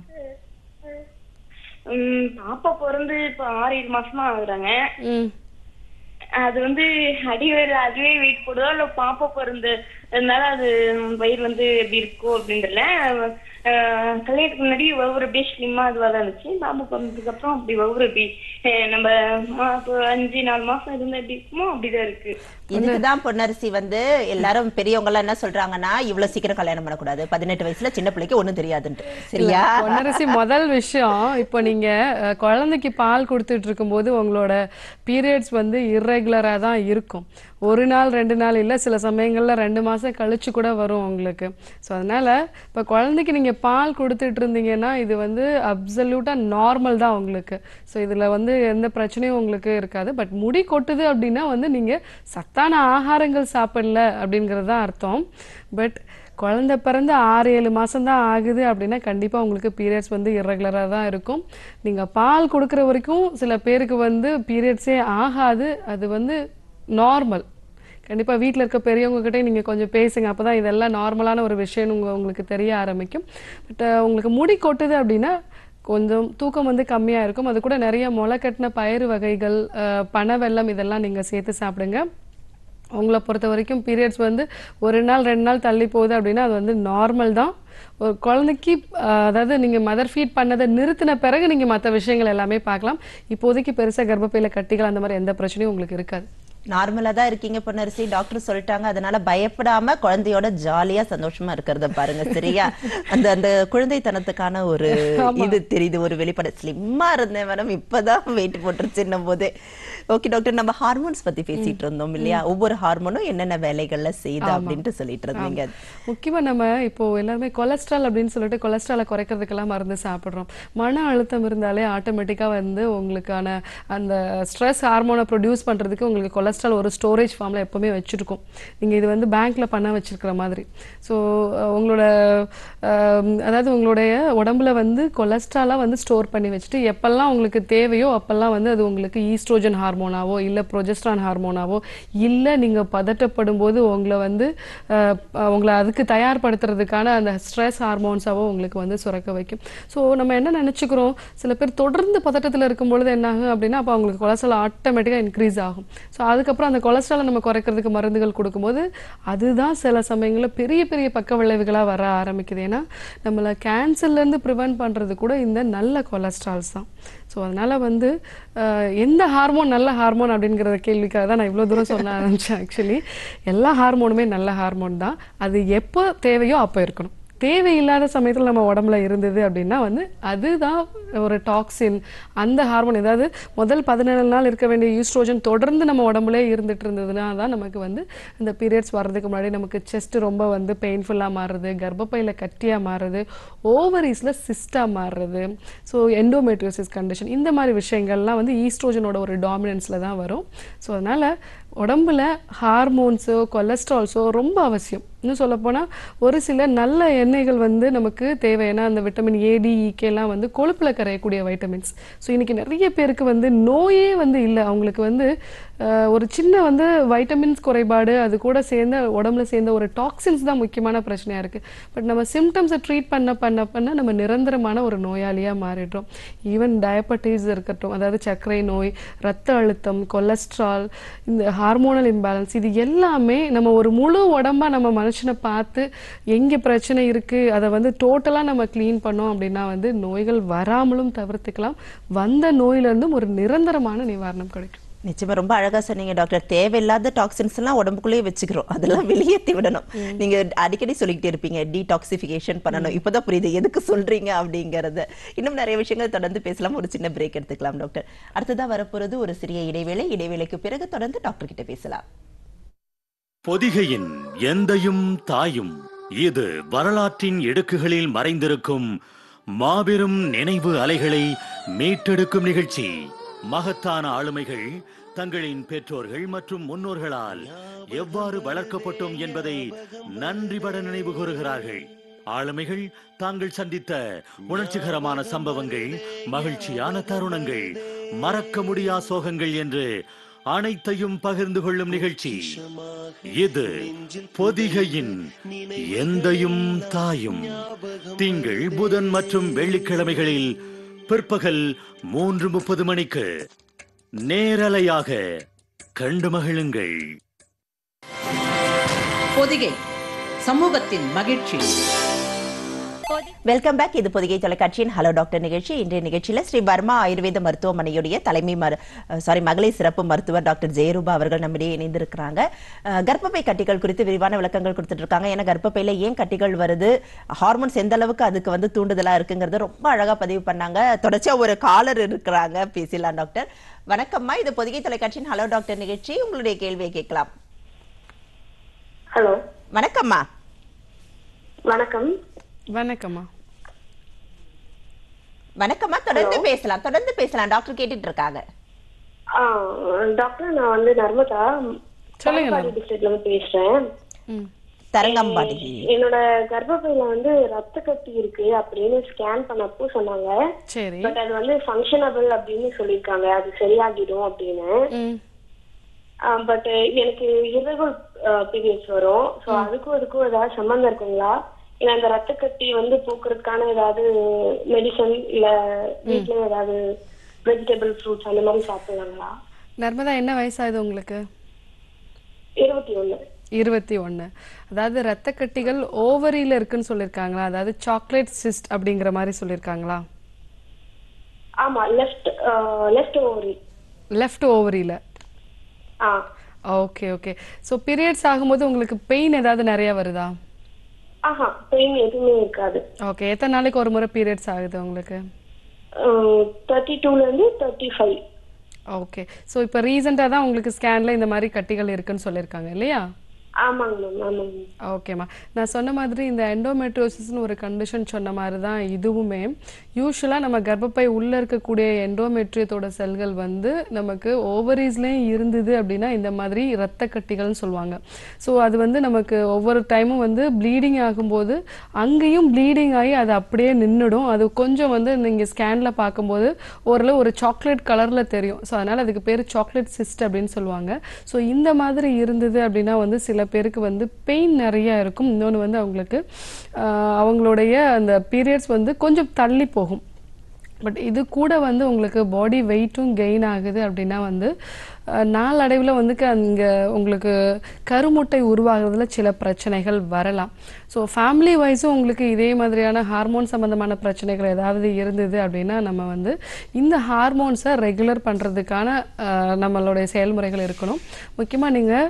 உம் பாப்பா பிறந்து இப்ப ஆறு ஏழு மாசமா ஆகுறாங்க ம் அது வந்து அடி வயிறு அதுவே வெயிட் போடுதோ இல்ல பாப்பா பிறந்து அதனால அது வயிறு வந்து எப்படி இருக்கோ அப்படின்றல அஹ், கல்யாணத்துக்கு முன்னாடி வவுறு அப்படியே ஸ்லிம்மா அதுவா தான் இருந்துச்சு பாப்பா பிறந்ததுக்கு அப்புறம் அப்படி வவுறு எப்படி அஹ், நம்ம மா- இப்போ அஞ்சு நாலு மாசம் இருந்தா எப்படி இருக்குமோ அப்படிதான் இருக்கு இதுக்குதான் பொன்னரசி வந்து எல்லாரும் பெரியவங்க எல்லாம் என்ன சொல்றாங்கன்னா இவ்வளவு சீக்கிரம் கல்யாணம் பண்ணக்கூடாது பதினெட்டு வயசுல சின்ன பிள்ளைக்கு ஒண்ணும் தெரியாதுன்ட்டு சரியா பொன்னரசி முதல் விஷயம் இப்போ நீங்க அஹ், குழந்தைக்கு பால் கொடுத்துட்டு இருக்கும்போது உங்களோட பீரியட்ஸ் வந்து இர்ரெகுலரா தான் இருக்கும் ஒரு நாள் ரெண்டு நாள் இல்ல சில சமயங்கள்ல ரெண்டு மாசம் கழிச்சு கூட வரும் உங்களுக்கு ஸோ அதனால இப்போ குழந்தைக்கு நீங்க பால் கொடுத்துட்டு இருந்தீங்கன்னா இது வந்து அப்சல்யூட்டா நார்மல் தான் உங்களுக்கு ஸோ இதுல வந்து எந்த பிரச்சனையும் உங்களுக்கு இருக்காது பட் முடி கொட்டுது அப்படின்னா வந்து நீங்க சத்தான ஆகாரங்கள் சாப்பிடல அப்படிங்கிறது தான் அர்த்தம் பட் குழந்தை பிறந்து ஆறு ஏழு மாதம் தான் ஆகுது அப்படின்னா கண்டிப்பாக உங்களுக்கு பீரியட்ஸ் வந்து இர்ரெகுலராக தான் இருக்கும் நீங்கள் பால் கொடுக்குற வரைக்கும் சில பேருக்கு வந்து பீரியட்ஸே ஆகாது அது வந்து நார்மல் கண்டிப்பாக வீட்டில் இருக்க பெரியவங்க கிட்டே நீங்கள் கொஞ்சம் பேசுங்க அப்போ தான் இதெல்லாம் நார்மலான ஒரு விஷயம்னு உங்க உங்களுக்கு தெரிய ஆரம்பிக்கும் பட் உங்களுக்கு முடி கொட்டுது அப்படின்னா கொஞ்சம் தூக்கம் வந்து கம்மியாக இருக்கும் அது கூட நிறைய முளைக்கட்டின பயிறு வகைகள் அஹ், பனை வெல்லம் இதெல்லாம் நீங்கள் சேர்த்து சாப்பிடுங்க உங்களை பொறுத்த வரைக்கும் பீரியட்ஸ் வந்து ஒரு நாள் ரெண்டு நாள் தள்ளி போகுது அப்படின்னா அது வந்து நார்மல் தான் ஒரு குழந்தைக்கு அஹ், அதாவது நீங்கள் மதர் ஃபீட் பண்ணதை நிறுத்தின பிறகு நீங்கள் மற்ற விஷயங்கள் எல்லாமே பார்க்கலாம் இப்போதைக்கு பெருசாக கர்ப்பப்பையில் கட்டிகள் அந்த மாதிரி எந்த பிரச்சனையும் உங்களுக்கு இருக்காது நார்மலா தான் இருக்கீங்க பொன்னரசி டாக்டர் சொல்லிட்டாங்க அதனால பயப்படாம குழந்தையோட ஜாலியா சந்தோஷமா இருக்கிறத பாருங்க சரியா அந்த அந்த குழந்தைத்தனத்துக்கான ஒரு இது தெரியுது ஒரு வெளிப்பாடு ஸ்லிம்மா இருந்தேன் மேடம் இப்பதான் வெயிட் போட்டுருச்சுன்னும் போதே ஓகே டாக்டர் நம்ம ஹார்மோன்ஸ் பத்தி பேசிட்டு இருந்தோம் இல்லையா ஒவ்வொரு ஹார்மோனும் என்னென்ன வேலைகள்ல செய்யுது அப்படின்ட்டு சொல்லிட்டு இருந்தீங்க முக்கியமா நம்ம இப்போ எல்லாருமே கொலஸ்ட்ரால் அப்படின்னு சொல்லிட்டு கொலஸ்ட்ராலை குறைக்கிறதுக்கெல்லாம் மருந்து சாப்பிடுறோம் மன அழுத்தம் இருந்தாலே ஆட்டோமேட்டிக்கா வந்து உங்களுக்கான அந்த ஸ்ட்ரெஸ் ஹார்மோனை ப்ரொடியூஸ் பண்றதுக்கு உங்களுக்கு கொலஸ்ட்ரால் ஒரு ஸ்டோரேஜ் ஃபார்ம்ல எப்பவுமே வச்சிருக்கும் நீங்க இது வந்து பேங்க்ல பண்ண வச்சிருக்கிற மாதிரி ஸோ உங்களோட அஹ், அதாவது உங்களுடைய உடம்புல வந்து கொலஸ்ட்ராலா வந்து ஸ்டோர் பண்ணி வச்சுட்டு எப்பெல்லாம் உங்களுக்கு தேவையோ அப்பெல்லாம் வந்து அது உங்களுக்கு ஈஸ்ட்ரோஜன் ஹார்மோனாவோ இல்ல ப்ரொஜெஸ்ட்ரான் ஹார்மோனாவோ இல்ல நீங்க பதட்டப்படும் போது உங்களை வந்து அஹ், அஹ், உங்களை அதுக்கு தயார்படுத்துறதுக்கான அந்த ஸ்ட்ரெஸ் ஹார்மோன்ஸாவோ உங்களுக்கு வந்து சுரக்க வைக்கும் ஸோ நம்ம என்ன நினைச்சுக்கிறோம் சில பேர் தொடர்ந்து பதட்டத்தில் இருக்கும் பொழுது என்ன ஆகும் அப்படின்னா அப்போ அவங்களுக்கு கொலஸ்ட்ரால் ஆட்டோமேட்டிக்காக இன்க்ரீஸ் ஆகும் ஸோ அதுக்கப்புறம் அந்த கொலஸ்ட்ராலை நம்ம குறைக்கிறதுக்கு மருந்துகள் கொடுக்கும்போது அதுதான் சில சமயங்களில் பெரிய பெரிய பக்க விளைவுகளாக வர ஆரம்பிக்குது ஏன்னா நம்மளை கேன்சர்லேருந்து ப்ரிவென்ட் பண்ணுறது கூட இந்த நல்ல கொலஸ்ட்ரால்ஸ் தான் ஸோ அதனால வந்து அஹ், எந்த ஹார்மோன் நல்ல ஹார்மோன் அப்படிங்கிற கேள்விக்காக தான் நான் இவ்வளோ தூரம் சொல்ல ஆரம்பிச்சேன் ஆக்சுவலி எல்லா ஹார்மோனுமே நல்ல ஹார்மோன் தான் அது எப்போ தேவையோ அப்போ இருக்கணும் தேவையில்லாத சமயத்தில் நம்ம உடம்புல இருந்தது அப்படின்னா வந்து அதுதான் ஒரு டாக்ஸின் அந்த ஹார்மோன் ஏதாவது முதல் பதினேழு நாள் இருக்க வேண்டிய ஈஸ்ட்ரோஜன் தொடர்ந்து நம்ம உடம்புலே இருந்துட்டு இருந்ததுன்னா தான் நமக்கு வந்து இந்த பீரியட்ஸ் வர்றதுக்கு முன்னாடி நமக்கு செஸ்ட் ரொம்ப வந்து பெயின்ஃபுல்லாக மாறுறது கர்ப்பப்பையில் கட்டியாக மாறுறது ஓவரீஸில் சிஸ்டாக மாறுறது ஸோ எண்டோமெட்ரியோசிஸ் கண்டிஷன் இந்த மாதிரி விஷயங்கள்லாம் வந்து ஈஸ்ட்ரோஜனோட ஒரு டாமினன்ஸில் தான் வரும் ஸோ அதனால் உடம்புல ஹார்மோன்ஸோ கொலஸ்ட்ரால்ஸோ ரொம்ப அவசியம் இன்னும் சொல்லப்போனால் ஒரு சில நல்ல எண்ணெய்கள் வந்து நமக்கு தேவை ஏன்னா அந்த விட்டமின் ஏடி எல்லாம் வந்து கொழுப்பில் கரையக்கூடிய வைட்டமின்ஸ் ஸோ இன்னைக்கு நிறைய பேருக்கு வந்து நோயே வந்து இல்லை அவங்களுக்கு வந்து அஹ், ஒரு சின்ன வந்து வைட்டமின்ஸ் குறைபாடு அது கூட சேர்ந்த உடம்புல சேர்ந்த ஒரு டாக்ஸின்ஸ் தான் முக்கியமான பிரச்சனையாக இருக்குது பட் நம்ம சிம்டம்ஸை ட்ரீட் பண்ண பண்ண பண்ண நம்ம நிரந்தரமான ஒரு நோயாளியாக மாறிடுறோம் ஈவன் டயபெட்டிஸ் இருக்கட்டும் அதாவது சர்க்கரை நோய் ரத்த அழுத்தம் கொலஸ்ட்ரால் இந்த ஹார்மோனல் இம்பேலன்ஸ் இது எல்லாமே நம்ம ஒரு முழு உடம்பா நம்ம மனுஷனை பார்த்து எங்கே பிரச்சனை இருக்கு அதை வந்து டோட்டலாக நம்ம க்ளீன் பண்ணோம் அப்படின்னா வந்து நோய்கள் வராமலும் தவிர்த்துக்கலாம் வந்த நோயிலிருந்தும் ஒரு நிரந்தரமான நிவாரணம் கிடைக்கும் நிச்சயமா ரொம்ப அழகா சொன்னீங்க டாக்டர் தேவையில்லாத டாக்ஸின்ஸ் எல்லாம் உடம்புக்குள்ளேயே வச்சுக்கிறோம் அதெல்லாம் வெளியேற்றி விடணும் நீங்க அடிக்கடி சொல்லிக்கிட்டே இருப்பீங்க டீடாக்சிஃபிகேஷன் பண்ணணும் இப்பதான் புரியுது எதுக்கு சொல்றீங்க அப்படிங்கறது இன்னும் நிறைய விஷயங்கள் தொடர்ந்து பேசலாம் ஒரு சின்ன பிரேக் எடுத்துக்கலாம் டாக்டர் அடுத்ததா வரப்போறது ஒரு சிறிய இடைவேளை இடைவேளைக்கு பிறகு தொடர்ந்து டாக்டர் கிட்ட பேசலாம் பொதிகையின் எந்தையும் தாயும் இது வரலாற்றின் இடுக்குகளில் மறைந்திருக்கும் மாபெரும் நினைவு அலைகளை மீட்டெடுக்கும் நிகழ்ச்சி மகத்தான ஆளுமைகள் தங்களின் பெற்றோர்கள் மற்றும் முன்னோர்களால் எவ்வாறு வளர்க்கப்பட்டோம் என்பதை நன்றிபட நினைவு கூறுகிறார்கள் ஆளுமைகள் தாங்கள் சந்தித்த உணர்ச்சிகரமான சம்பவங்கள் மகிழ்ச்சியான தருணங்கள் மறக்க முடியா சோகங்கள் என்று அனைத்தையும் பகிர்ந்து கொள்ளும் நிகழ்ச்சி இது பொதிகையின் எந்தையும் தாயும் திங்கள் புதன் மற்றும் வெள்ளிக்கிழமைகளில் பிற்பகல் மூன்று முப்பது மணிக்கு நேரலையாக கண்டு மகிழுங்கள் பொதிகை சமூகத்தின் மகிழ்ச்சி வெல்கம் பேக் இது பொதிகை தொலைக்காட்சியின் ஹலோ டாக்டர் நிகழ்ச்சி இன்றைய நிகழ்ச்சியில ஸ்ரீ வர்மா ஆயுர்வேத மருத்துவமனையுடைய தலைமை மரு சாரி மகளிர் சிறப்பு மருத்துவர் டாக்டர் ஜெயரூபா அவர்கள் நம்மிடையே இணைந்திருக்கிறாங்க அஹ், கர்ப்பப்பை கட்டிகள் குறித்து விரிவான விளக்கங்கள் கொடுத்துட்டு இருக்காங்க ஏன்னா கர்ப்பப்பையில ஏன் கட்டிகள் வருது ஹார்மோன்ஸ் எந்த அளவுக்கு அதுக்கு வந்து தூண்டுதலா இருக்குங்கிறத ரொம்ப அழகா பதிவு பண்ணாங்க தொடர்ச்சியா ஒரு காலர் இருக்கிறாங்க பேசலாம் டாக்டர் வணக்கம்மா இது பொதிகை தொலைக்காட்சியின் ஹலோ டாக்டர் நிகழ்ச்சி உங்களுடைய கேள்வியை கேட்கலாம் ஹலோ வணக்கம்மா வணக்கம் வணக்கம்மா வணக்கம்மா தொடர்ந்து பேசலாம் தொடர்ந்து பேசலாம் டாக்டர் கேட்டுட்டு இருக்காங்க ஆ, டாக்டர் நான் வந்து நர்மதா சொல்லுங்க பாலக்காடு டிஸ்ட்ரிக்ட்ல இருந்து பேசுறேன் ம் தரங்கம்பாடி என்னோட கர்ப்பப்பையில வந்து ரத்த கட்டி இருக்கு அப்படின்னு ஸ்கேன் பண்ணப்போ சொன்னாங்க சரி பட் அது வந்து ஃபங்க்ஷனபிள் அப்படின்னு சொல்லியிருக்காங்க அது சரியாகிடும் அப்படின்னு ம் பட் எனக்கு இரகுல் பீரியட்ஸ் வரும் ஸோ அதுக்கும் அதுக்கும் ஏதாவது சம்மந்தம் இருக்குங்களா இல்ல அந்த ரத்த கட்டி வந்து போக்குறதுக்கான ஏதாவது மெடிசன் இல்ல வீட்ல ஏதாவது வெஜிடபிள் ஃப்ரூட்ஸ் அந்த மாதிரி சாப்பிடலாங்களா நர்மதா என்ன வயசாகுது உங்களுக்கு இருபத்தி ஒண்ணு இருபத்தி ஒன்று அதாவது ரத்த கட்டிகள் ஓவரியில் இருக்குன்னு சொல்லியிருக்காங்களா அதாவது சாக்லேட் சிஸ்ட் அப்படிங்கிற மாதிரி சொல்லியிருக்காங்களா ஆமா லெஃப்ட் லெஃப்ட் ஓவரி லெஃப்ட் ஓவரியில் ஆ ஓகே ஓகே ஸோ பீரியட்ஸ் ஆகும்போது உங்களுக்கு பெயின் ஏதாவது நிறைய வருதா ஆஹா பெயின் எதுவுமே இருக்காது ஓகே எத்தனை நாளைக்கு ஒரு முறை பீரியட்ஸ் ஆகுது உங்களுக்கு தேர்ட்டி டூல இருந்து தேர்ட்டி ஃபைவ் ஓகே ஸோ இப்போ ரீசெண்டாக தான் உங்களுக்கு ஸ்கேனில் இந்த மாதிரி கட்டிகள் இருக்குன்னு சொல்லியிருக்காங்க இல்லையா ஆமாங்க மேம் ஆமாங்க மேம் ஓகேம்மா நான் சொன்ன மாதிரி இந்த எண்டோமெட்ரோசிஸ்னு ஒரு கண்டிஷன் சொன்ன மாதிரி தான் இதுவுமே யூஸ்வலாக நம்ம கர்ப்பப்பை உள்ளே இருக்கக்கூடிய எண்டோமெட்ரியத்தோட செல்கள் வந்து நமக்கு ஓவரீஸ்லேயும் இருந்தது அப்படின்னா இந்த மாதிரி இரத்த கட்டிகள்னு சொல்லுவாங்க ஸோ அது வந்து நமக்கு ஒவ்வொரு டைமும் வந்து ப்ளீடிங் ஆகும்போது அங்கேயும் ப்ளீடிங் ஆகி அது அப்படியே நின்றுடும் அது கொஞ்சம் வந்து நீங்கள் ஸ்கேனில் பார்க்கும்போது ஓரளவு ஒரு சாக்லேட் கலரில் தெரியும் ஸோ அதனால் அதுக்கு பேர் சாக்லேட் சிஸ்ட் அப்படின்னு சொல்லுவாங்க ஸோ இந்த மாதிரி இருந்தது அப்படின்னா வந்து சில பேருக்கு வந்து பெயின் நிறைய இருக்கும் இன்னொன்று வந்து அவங்களுக்கு ஆஹ், அவங்களுடைய அந்த பீரியட்ஸ் வந்து கொஞ்சம் தள்ளி போகும் பட் இது கூட வந்து உங்களுக்கு பாடி வெயிட்டும் கெயின் ஆகுது அப்படின்னா வந்து அஹ், நாளடைவில் வந்து அங்கே உங்களுக்கு கருமுட்டை உருவாகிறதுல சில பிரச்சனைகள் வரலாம் ஸோ ஃபேமிலி வைஸும் உங்களுக்கு இதே மாதிரியான ஹார்மோன் சம்மந்தமான பிரச்சனைகள் ஏதாவது இருந்தது அப்படின்னா நம்ம வந்து இந்த ஹார்மோன்ஸை ரெகுலர் பண்ணுறதுக்கான நம்மளுடைய செயல்முறைகள் இருக்கணும் முக்கியமாக நீங்கள்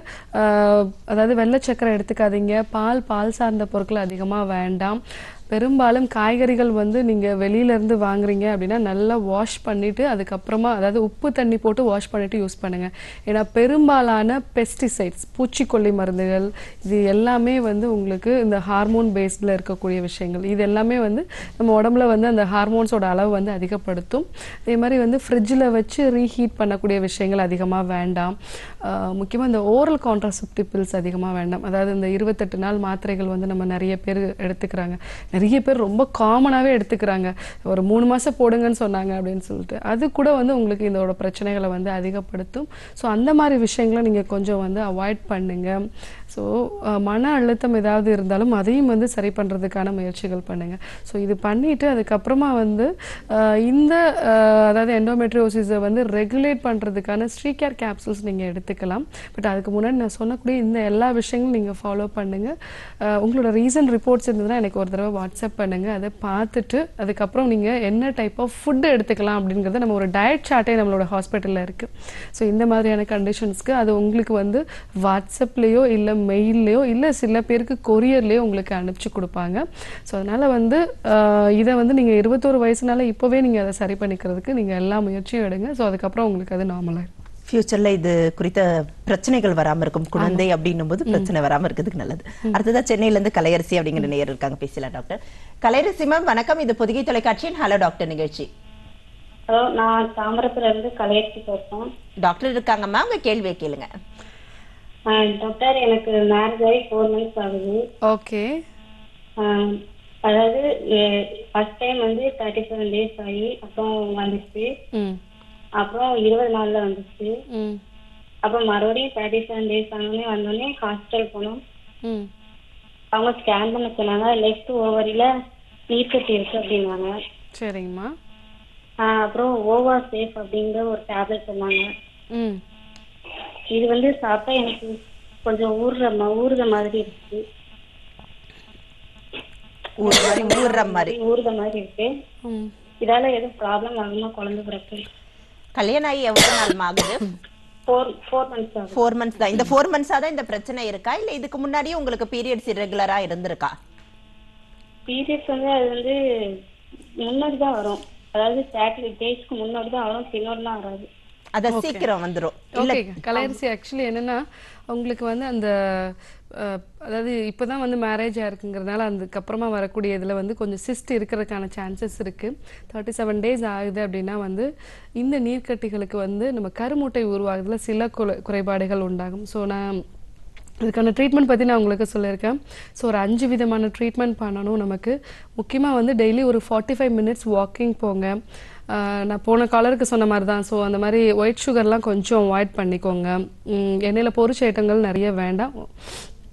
அதாவது வெள்ளை சக்கரை எடுத்துக்காதீங்க பால் பால் சார்ந்த பொருட்கள் அதிகமாக வேண்டாம் பெரும்பாலும் காய்கறிகள் வந்து நீங்கள் வெளியிலேருந்து வாங்குறீங்க அப்படின்னா நல்லா வாஷ் பண்ணிவிட்டு அதுக்கப்புறமா அதாவது உப்பு தண்ணி போட்டு வாஷ் பண்ணிவிட்டு யூஸ் பண்ணுங்கள் ஏன்னா பெரும்பாலான பெஸ்டிசைட்ஸ் பூச்சிக்கொல்லி மருந்துகள் இது எல்லாமே வந்து உங்களுக்கு இந்த ஹார்மோன் பேஸ்டில் இருக்கக்கூடிய விஷயங்கள் இது எல்லாமே வந்து நம்ம உடம்புல வந்து அந்த ஹார்மோன்ஸோட அளவு வந்து அதிகப்படுத்தும் அதே மாதிரி வந்து ஃப்ரிட்ஜில் வச்சு ரீஹீட் பண்ணக்கூடிய விஷயங்கள் அதிகமாக வேண்டாம் முக்கியமாக இந்த ஓரல் கான்ட்ராசெப்டிவ் பில்ஸ் அதிகமாக வேண்டாம் அதாவது இந்த இருபத்தெட்டு நாள் மாத்திரைகள் வந்து நம்ம நிறைய பேர் எடுத்துக்கிறாங்க நிறைய பேர் ரொம்ப காமனாகவே எடுத்துக்கிறாங்க ஒரு மூணு மாதம் போடுங்கன்னு சொன்னாங்க அப்படின்னு சொல்லிட்டு அது கூட வந்து உங்களுக்கு இதோட பிரச்சனைகளை வந்து அதிகப்படுத்தும் ஸோ அந்த மாதிரி விஷயங்களை நீங்கள் கொஞ்சம் வந்து அவாய்ட் பண்ணுங்க ஸோ மன அழுத்தம் ஏதாவது இருந்தாலும் அதையும் வந்து சரி பண்ணுறதுக்கான முயற்சிகள் பண்ணுங்க ஸோ இது பண்ணிட்டு அதுக்கப்புறமா வந்து அஹ், இந்த அஹ், அதாவது எண்டோமெட்ரியோசிஸை வந்து ரெகுலேட் பண்ணுறதுக்கான ஸ்ரீகேர் கேப்சூல்ஸ் நீங்கள் எடுத்துக்கலாம் பட் அதுக்கு முன்னாடி நான் சொன்னக்கூடிய இந்த எல்லா விஷயங்களும் நீங்கள் ஃபாலோ பண்ணுங்கள் உங்களோட ரீசன்ட் ரிப்போர்ட்ஸ் இருந்ததுன்னா எனக்கு ஒரு தடவை வாட்ஸ்அப் பண்ணுங்கள் அதை பார்த்துட்டு அதுக்கப்புறம் நீங்கள் என்ன டைப் ஆஃப் ஃபுட்டு எடுத்துக்கலாம் அப்படிங்கிறத நம்ம ஒரு டயட் சார்ட்டே நம்மளோட ஹாஸ்பிட்டலில் இருக்குது ஸோ இந்த மாதிரியான கண்டிஷன்ஸ்க்கு அது உங்களுக்கு வந்து வாட்ஸ்அப்லேயோ இல்லை மெயில்லையோ இல்லை சில பேருக்கு கொரியர்லேயோ உங்களுக்கு அனுப்பிச்சு கொடுப்பாங்க ஸோ அதனால் வந்து ஆஹ், இதை வந்து நீங்கள் இருபத்தோரு வயசுனால இப்போவே நீங்கள் அதை சரி பண்ணிக்கிறதுக்கு நீங்கள் எல்லா முயற்சியும் எடுங்க ஸோ அதுக்கப்புறம் உங்களுக்கு அது நார்மலாக ஃபியூச்சர்ல இது குறித்த பிரச்சனைகள் வராம இருக்கும் குழந்தை அப்படின்னும் போது பிரச்சனை வராம இருக்கிறதுக்கு நல்லது அடுத்ததா சென்னையில இருந்து கலையரசி அப்படிங்கிற நேயர் இருக்காங்க பேசலாம் டாக்டர் கலையரசி மேம் வணக்கம் இது பொதிகை தொலைக்காட்சியின் ஹலோ டாக்டர் நிகழ்ச்சி ஹலோ நான் தாமரத்துல இருந்து கலையரசி பேசுறேன் டாக்டர் இருக்காங்கம்மா உங்க கேள்வியை கேளுங்க ஆஹ் டாக்டர் எனக்கு மேரேஜ் ஆகி ஃபோர் மந்த்ஸ் ஆகுது ஓகே ஆஹ் அதாவது ஃபர்ஸ்ட் டைம் வந்து தேர்ட்டி செவன் டேஸ் ஆகி அப்புறம் வந்துச்சு ம் அப்புறம் இருபது நாள்ல வந்துச்சு ம் அப்புறம் மறுபடியும் தேர்ட்டி செவன் டேஸ் ஆனோடனே வந்தோடனே ஹாஸ்பிட்டல் போனோம் ம் அவங்க ஸ்கேன் பண்ண சொன்னாங்க லெஃப்ட் ஓவரியில நீர் கட்டி இருக்கு அப்படின்னாங்க சரிங்கம்மா ஆஹ் அப்புறம் ஓவா சேஃப் அப்படிங்கிற ஒரு டேப்லெட் சொன்னாங்க ம் இது வந்து சாப்பிட்டா எனக்கு கொஞ்சம் ஊறுற ம- ஊறுற மாதிரி இருக்கு ஊர் மாதிரி ஊர்ற மாதிரி ஊறுற மாதிரி இருக்கு ம் இதால எதுவும் ப்ராப்ளம் ஆகுமா குழந்தை பிறப்பு கல்யாணம் ஆகி எவ்வளவு நாள் ஆகுது ஃபோர் ஃபோர் மந்த்ஸ் ஆகுது ஃபோர் மந்த்ஸ் தான் இந்த ஃபோர் மந்த்ஸா தான் இந்த பிரச்சனை இருக்கா இல்ல இதுக்கு முன்னாடியே உங்களுக்கு பீரியட்ஸ் irregular-ஆ இருந்திருக்கா பீரியட்ஸ் வந்து அது வந்து முன்னாடி தான் வரும் அதாவது தேர்ட்டி டேஸ்க்கு முன்னாடி தான் வரும் பின்னாடிலாம் வராது அத சீக்கிரம் வந்துரும் இல்ல ஓகே கலையரசி ஆக்சுவலி என்னன்னா உங்களுக்கு வந்து அந்த அஹ், அதாவது இப்போதான் வந்து மேரேஜ் ஆயிருக்குங்கிறதுனால அதுக்கப்புறமா வரக்கூடிய இதில் வந்து கொஞ்சம் சிஸ்ட் இருக்கிறதுக்கான சான்சஸ் இருக்குது தேர்ட்டி செவன் டேஸ் ஆகுது அப்படின்னா வந்து இந்த நீர்க்கட்டிகளுக்கு வந்து நம்ம கருமுட்டை உருவாகுறதுல சில குறை குறைபாடுகள் உண்டாகும் ஸோ நான் இதுக்கான ட்ரீட்மெண்ட் பற்றி நான் உங்களுக்கு சொல்லியிருக்கேன் ஸோ ஒரு அஞ்சு விதமான ட்ரீட்மெண்ட் பண்ணணும் நமக்கு முக்கியமாக வந்து டெய்லி ஒரு ஃபார்ட்டி ஃபைவ் மினிட்ஸ் வாக்கிங் போங்க ஆஹ் நான் போன காலருக்கு சொன்ன மாதிரி தான் ஸோ அந்த மாதிரி ஒயிட் சுகர்லாம் கொஞ்சம் அவாய்ட் பண்ணிக்கோங்க உம் எண்ணெயில் பொரிச்ச ஐட்டங்கள் நிறைய வேண்டாம்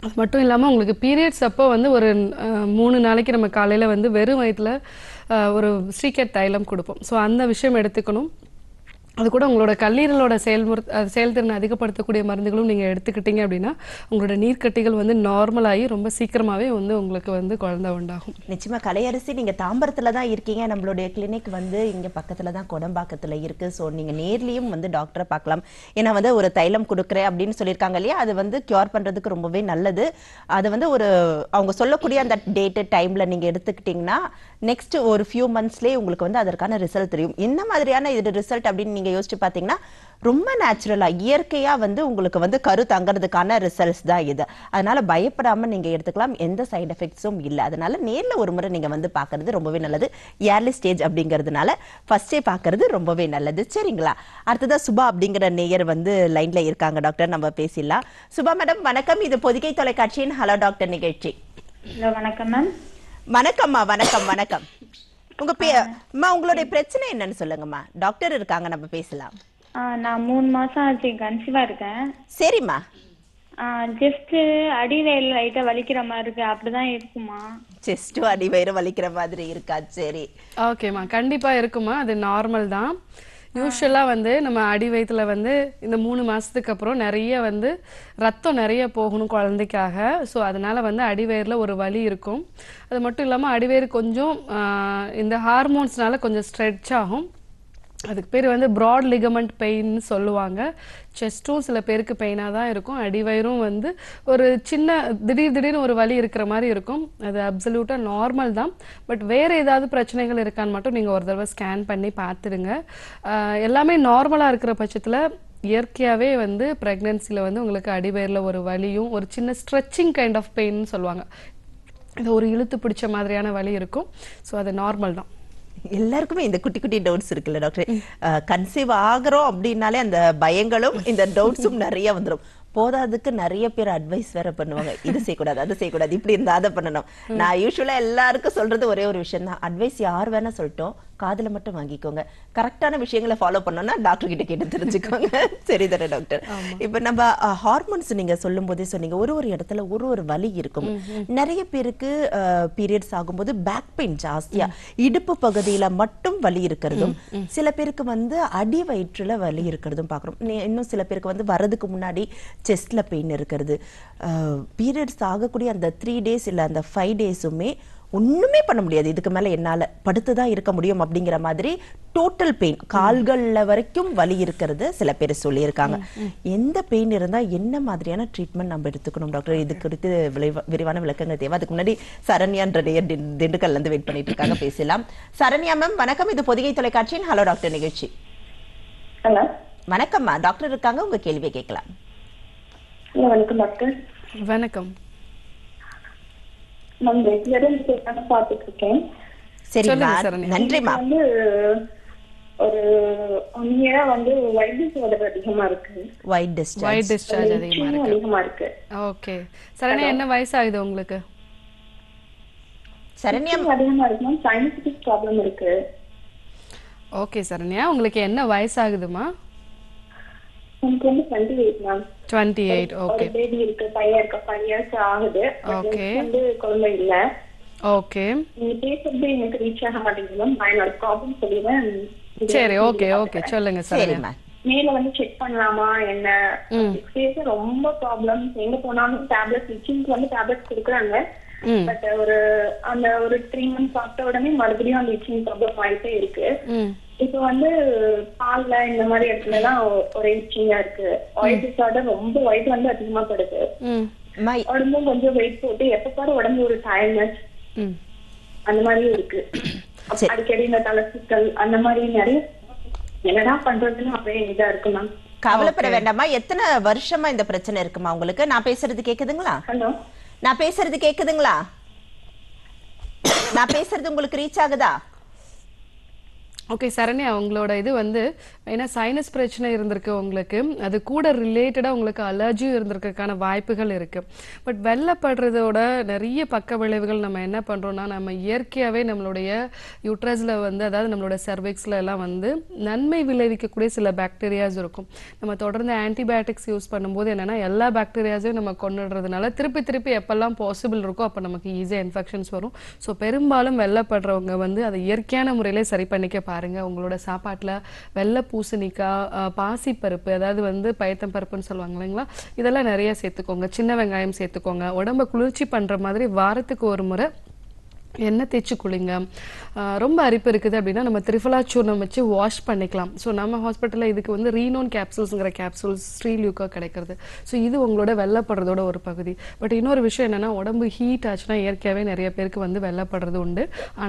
அது மட்டும் இல்லாமல் உங்களுக்கு பீரியட்ஸ் அப்போ வந்து ஒரு அஹ், மூணு நாளைக்கு நம்ம காலையில் வந்து வெறும் வயிற்றுல ஒரு ஸ்ரீகேட் தைலம் கொடுப்போம் ஸோ அந்த விஷயம் எடுத்துக்கணும் அது கூட உங்களோட கல்லீரலோட செயல்முறை அஹ், செயல்திறனை அதிகப்படுத்தக்கூடிய மருந்துகளும் நீங்கள் எடுத்துக்கிட்டீங்க அப்படின்னா உங்களோட நீர்க்கட்டிகள் வந்து நார்மல் ஆகி ரொம்ப சீக்கிரமாகவே வந்து உங்களுக்கு வந்து குழந்தை உண்டாகும் நிச்சயமா கலையரசி நீங்க தாம்பரத்துல தான் இருக்கீங்க நம்மளுடைய கிளினிக் வந்து இங்க பக்கத்துல தான் கொடம்பாக்கத்துல இருக்கு ஸோ நீங்க நேர்லயும் வந்து டாக்டரை பார்க்கலாம் ஏன்னா வந்து ஒரு தைலம் கொடுக்குறேன் அப்படின்னு சொல்லியிருக்காங்க இல்லையா அது வந்து கியூர் பண்றதுக்கு ரொம்பவே நல்லது அது வந்து ஒரு அவங்க சொல்லக்கூடிய அந்த டேட்டு டைம்ல நீங்க எடுத்துக்கிட்டீங்கன்னா நெக்ஸ்ட் ஒரு ஃபியூ மந்த்ஸ்லேயே உங்களுக்கு வந்து அதற்கான ரிசல்ட் தெரியும் என்ன மாதிரியான இது ரிசல்ட் அப்படின்னு நீங்க யோசிச்சு பார்த்தீங்கன்னா ரொம்ப நேச்சுரலா இயற்கையா வந்து உங்களுக்கு வந்து கரு தங்குறதுக்கான ரிசல்ட்ஸ் தான் இது அதனால பயப்படாம நீங்க எடுத்துக்கலாம் எந்த சைடு எஃபெக்ட்ஸும் இல்லை அதனால நேர்ல ஒரு முறை நீங்க வந்து பார்க்கிறது ரொம்பவே நல்லது ஏர்லி ஸ்டேஜ் அப்படிங்கிறதுனால ஃபர்ஸ்டே பார்க்கிறது ரொம்பவே நல்லது சரிங்களா அடுத்ததா சுபா அப்படிங்கிற நேயர் வந்து லைன்ல இருக்காங்க டாக்டர் நம்ம பேசிடலாம் சுபா மேடம் வணக்கம் இது பொதிகை தொலைக்காட்சியின் ஹலோ டாக்டர் நிகழ்ச்சி ஹலோ வணக்கம் மேம் வணக்கம்மா வணக்கம் வணக்கம் உங்க பே அம்மா உங்களுடைய பிரச்சனை என்னன்னு சொல்லுங்கம்மா டாக்டர் இருக்காங்க நம்ம பேசலாம் நான் மூணு மாசம் ஆச்சு கன்சீவா இருக்கேன் சரிம்மா ஜஸ்ட் அடிவயல் லைட்டா வலிக்கிற மாதிரி இருக்கு அப்படிதான் இருக்குமா செஸ்டும் அடி வயிறு வலிக்கிற மாதிரி இருக்கா சரி ஓகேம்மா கண்டிப்பாக இருக்குமா அது நார்மல் தான் யூஸ்வலாக வந்து நம்ம அடி வயிற்றுல வந்து இந்த மூணு மாதத்துக்கு அப்புறம் நிறைய வந்து ரத்தம் நிறைய போகணும் குழந்தைக்காக ஸோ அதனால வந்து அடிவயிறில் ஒரு வலி இருக்கும் அது மட்டும் இல்லாமல் அடிவயிறு கொஞ்சம் ஆஹ், இந்த ஹார்மோன்ஸ்னால கொஞ்சம் ஸ்ட்ரெச் ஆகும் அதுக்கு பேர் வந்து ப்ராட் லிகமெண்ட் பெயின் சொல்லுவாங்க செஸ்ட்டும் சில பேருக்கு பெயினாக தான் இருக்கும் அடிவயிறும் வந்து ஒரு சின்ன திடீர் திடீர்னு ஒரு வலி இருக்கிற மாதிரி இருக்கும் அது அப்சல்யூட்டாக நார்மல் தான் பட் வேறு ஏதாவது பிரச்சனைகள் இருக்கான்னு மட்டும் நீங்கள் ஒரு தடவை ஸ்கேன் பண்ணி பார்த்துடுங்க ஆஹ் எல்லாமே நார்மலாக இருக்கிற பட்சத்தில் இயற்கையாகவே வந்து ப்ரெக்னென்சியில் வந்து உங்களுக்கு அடிவயிறில் ஒரு வலியும் ஒரு சின்ன ஸ்ட்ரெச்சிங் கைண்ட் ஆஃப் பெயின்னு சொல்லுவாங்க இது ஒரு இழுத்து பிடிச்ச மாதிரியான வலி இருக்கும் ஸோ அது நார்மல் தான் எல்லாருக்குமே இந்த குட்டி குட்டி டவுட்ஸ் இருக்குல்ல டாக்டர் கன்சீவ் ஆகுறோம் அப்படின்னாலே அந்த பயங்களும் இந்த டவுட்ஸும் நிறைய வந்துரும் போதாதுக்கு நிறைய பேர் அட்வைஸ் வேற பண்ணுவாங்க இது செய்யக்கூடாது அது செய்யக்கூடாது இப்படி இருந்தா அதை பண்ணணும் நான் யூஸ்வலா எல்லாருக்கும் சொல்றது ஒரே ஒரு விஷயம் தான் அட்வைஸ் யார் வேணா சொல்லட்டும் காதுல மட்டும் வாங்கிக்கோங்க கரெக்டான விஷயங்களை ஃபாலோ பண்ணோம்னா டாக்டர் கிட்ட கேட்டு தெரிஞ்சுக்கோங்க சரி தானே டாக்டர் இப்ப நம்ம ஹார்மோன்ஸ் நீங்க சொல்லும் போதே சொன்னீங்க ஒரு ஒரு இடத்துல ஒரு ஒரு வலி இருக்கும் நிறைய பேருக்கு பீரியட்ஸ் ஆகும்போது பேக் பெயின் ஜாஸ்தியா இடுப்பு பகுதியில மட்டும் வலி இருக்கிறதும் சில பேருக்கு வந்து அடி வயிற்றுல வலி இருக்கிறதும் பாக்குறோம் நீ- இன்னும் சில பேருக்கு வந்து வர்றதுக்கு முன்னாடி செஸ்ட்ல பெயின் இருக்கிறது பீரியட்ஸ் ஆகக்கூடிய அந்த த்ரீ டேஸ் இல்ல அந்த ஃபைவ் டேஸுமே ஒண்ணுமே பண்ண முடியாது இதுக்கு மேல என்னால படுத்துதான் இருக்க முடியும் அப்படிங்கிற மாதிரி டோட்டல் பெயின் கால்கள்ல வரைக்கும் வலி இருக்கிறது சில பேர் சொல்லியிருக்காங்க எந்த பெயின் இருந்தா என்ன மாதிரியான ட்ரீட்மெண்ட் நம்ம எடுத்துக்கணும் டாக்டர் இது குறித்து விளைவ- விரிவான விளக்கங்கள் தேவை அதுக்கு முன்னாடி சரண்யான்ற நேயர் திண்- திண்டுக்கல்ல இருந்து வெயிட் பண்ணிட்டு இருக்காங்க பேசலாம் சரண்யா மேம் வணக்கம் இது பொதிகை தொலைக்காட்சியின் ஹலோ டாக்டர் நிகழ்ச்சி ஹலோ வணக்கம்மா டாக்டர் இருக்காங்க உங்க கேள்வியை கேட்கலாம் ஹலோ வணக்கம் டாக்டர் வணக்கம் நான் ரெகுலரா இந்த பார்த்துட்டு இருக்கேன் சரிம்மா சொல்லுங்க சரண்யா. நன்றிம்மா வந்து ஒரு ஒன் இயரா வந்து வைத்திய உடம்பு அதிகமா இருக்கு ஒயிட் டிஸ்சார்ஜ் ஒயிட் டிஸ்சார்ஜ் அதிகமாக itching இருக்கு அதிகமா இருக்கு ஓகே சரண்யா என்ன வயசாகுது உங்களுக்கு சரண்யா itching அதிகமா இருக்கு சைனசிட்டிக் ப்ராப்ளம் இருக்கு ஓகே சரண்யா உங்களுக்கு என்ன வயசாகுதுமா எனக்கு வந்து twenty eight ma'am twenty eight ஒரு ஓகே பேபி இருக்கு பையன் இருக்கு ஃபைவ் இயர்ஸ் ஆகுது But Okay. எனக்கு வந்து குழந்தை இல்ல ஓகே நீங்க பேசுறது எனக்கு ரீச் ஆக மாட்டேங்குது மேம் நான் என்னோட ப்ராப்ளம் சொல்லிடுவேன் சரி ஓகே ஓகே சொல்லுங்க சரண்யா சரிம்மா மேல வந்து செக் பண்ணலாமா என்ன சிக்ஸ் டேஸ் ரொம்ப ப்ராப்ளம் எங்க போனாலும் டேப்லெட் இச்சிங்க்கு வந்து டேப்லெட் கொடுக்குறாங்க ம் பட் ஒரு அந்த ஒரு த்ரீ மந்த்ஸ் சாப்பிட்ட உடனே மறுபடியும் அந்த இச்சிங் ப்ராப்ளம் ஆயிட்டே இருக்கு ம் இப்போ வந்து பால்ல இந்த மாதிரி இடத்துல எல்லாம் ஒரே இச்சிங்கா இருக்கு ஒயிட் டிசார்டர் ரொம்ப ஒயிட் வந்து அதிகமா படுது ம் அம்மா, உடம்பும் கொஞ்சம் வெயிட் போட்டு எப்ப பாரு உடம்பு ஒரு டயர்னஸ் ம் அந்த மாதிரியும் இருக்கு சரி. அடிக்கடி இந்த தலை சுத்தல் அந்த மாதிரி நிறைய என்னடா பண்றதுன்னு அப்படியே இதா இருக்கு மேம் கவலைப்பட வேண்டாமா எத்தனை வருஷமா இந்த பிரச்சனை இருக்குமா உங்களுக்கு நான் பேசுறது கேக்குதுங்களா ஹலோ நான் பேசுறது கேக்குதுங்களா நான் பேசுறது உங்களுக்கு ரீச் ஆகுதா ஓகே சரண்யா உங்களோட இது வந்து ஏன்னா சைனஸ் பிரச்சனை இருந்திருக்கு உங்களுக்கு அது கூட ரிலேட்டடாக உங்களுக்கு அலர்ஜியும் இருந்திருக்கிறதுக்கான வாய்ப்புகள் இருக்கு பட் வெள்ளப்படுறதோட நிறைய பக்க விளைவுகள் நம்ம என்ன பண்றோம்னா நம்ம இயற்கையாகவே நம்மளுடைய யூட்ரஸில் வந்து அதாவது நம்மளோட சர்விக்ஸில் எல்லாம் வந்து நன்மை விளைவிக்கக்கூடிய சில பாக்டீரியாஸ் இருக்கும் நம்ம தொடர்ந்து ஆன்டிபயோட்டிக்ஸ் யூஸ் பண்ணும்போது என்னன்னா எல்லா பாக்டீரியாஸையும் நம்ம கொண்டுடுறதுனால திருப்பி திருப்பி எப்பெல்லாம் பாசிபிள் இருக்கோ அப்போ நமக்கு ஈஸியாக இன்ஃபெக்ஷன்ஸ் வரும் ஸோ பெரும்பாலும் வெள்ளப்படுறவங்க வந்து அதை இயற்கையான முறையிலே சரி பண்ணிக்க பாருங்க உங்களோட சாப்பாட்டில் வெள்ளை பூசணிக்காய் அஹ், பாசிப்பருப்பு அதாவது வந்து பயத்தம் பருப்புன்னு சொல்லுவாங்க இல்லைங்களா இதெல்லாம் நிறைய சேர்த்துக்கோங்க சின்ன வெங்காயம் சேர்த்துக்கோங்க உடம்ப குளிர்ச்சி பண்ற மாதிரி வாரத்துக்கு ஒரு முறை எண்ணெய் தேய்ச்சி குளிங்க ஆஹ் ரொம்ப அரிப்பு இருக்குது அப்படின்னா நம்ம திரிஃபலா சூர்ணம் வச்சு வாஷ் பண்ணிக்கலாம் ஸோ நம்ம ஹாஸ்பிட்டலில் இதுக்கு வந்து ரீனோன் கேப்சூல்ஸுங்கிற கேப்சூல்ஸ் ஸ்ரீலியூக்கா கிடைக்கிறது ஸோ இது உங்களோட வெள்ளப்படுறதோட ஒரு பகுதி பட் இன்னொரு விஷயம் என்னன்னா உடம்பு ஹீட் ஆச்சுன்னா இயற்கையாகவே நிறைய பேருக்கு வந்து வெள்ளப்படுறது உண்டு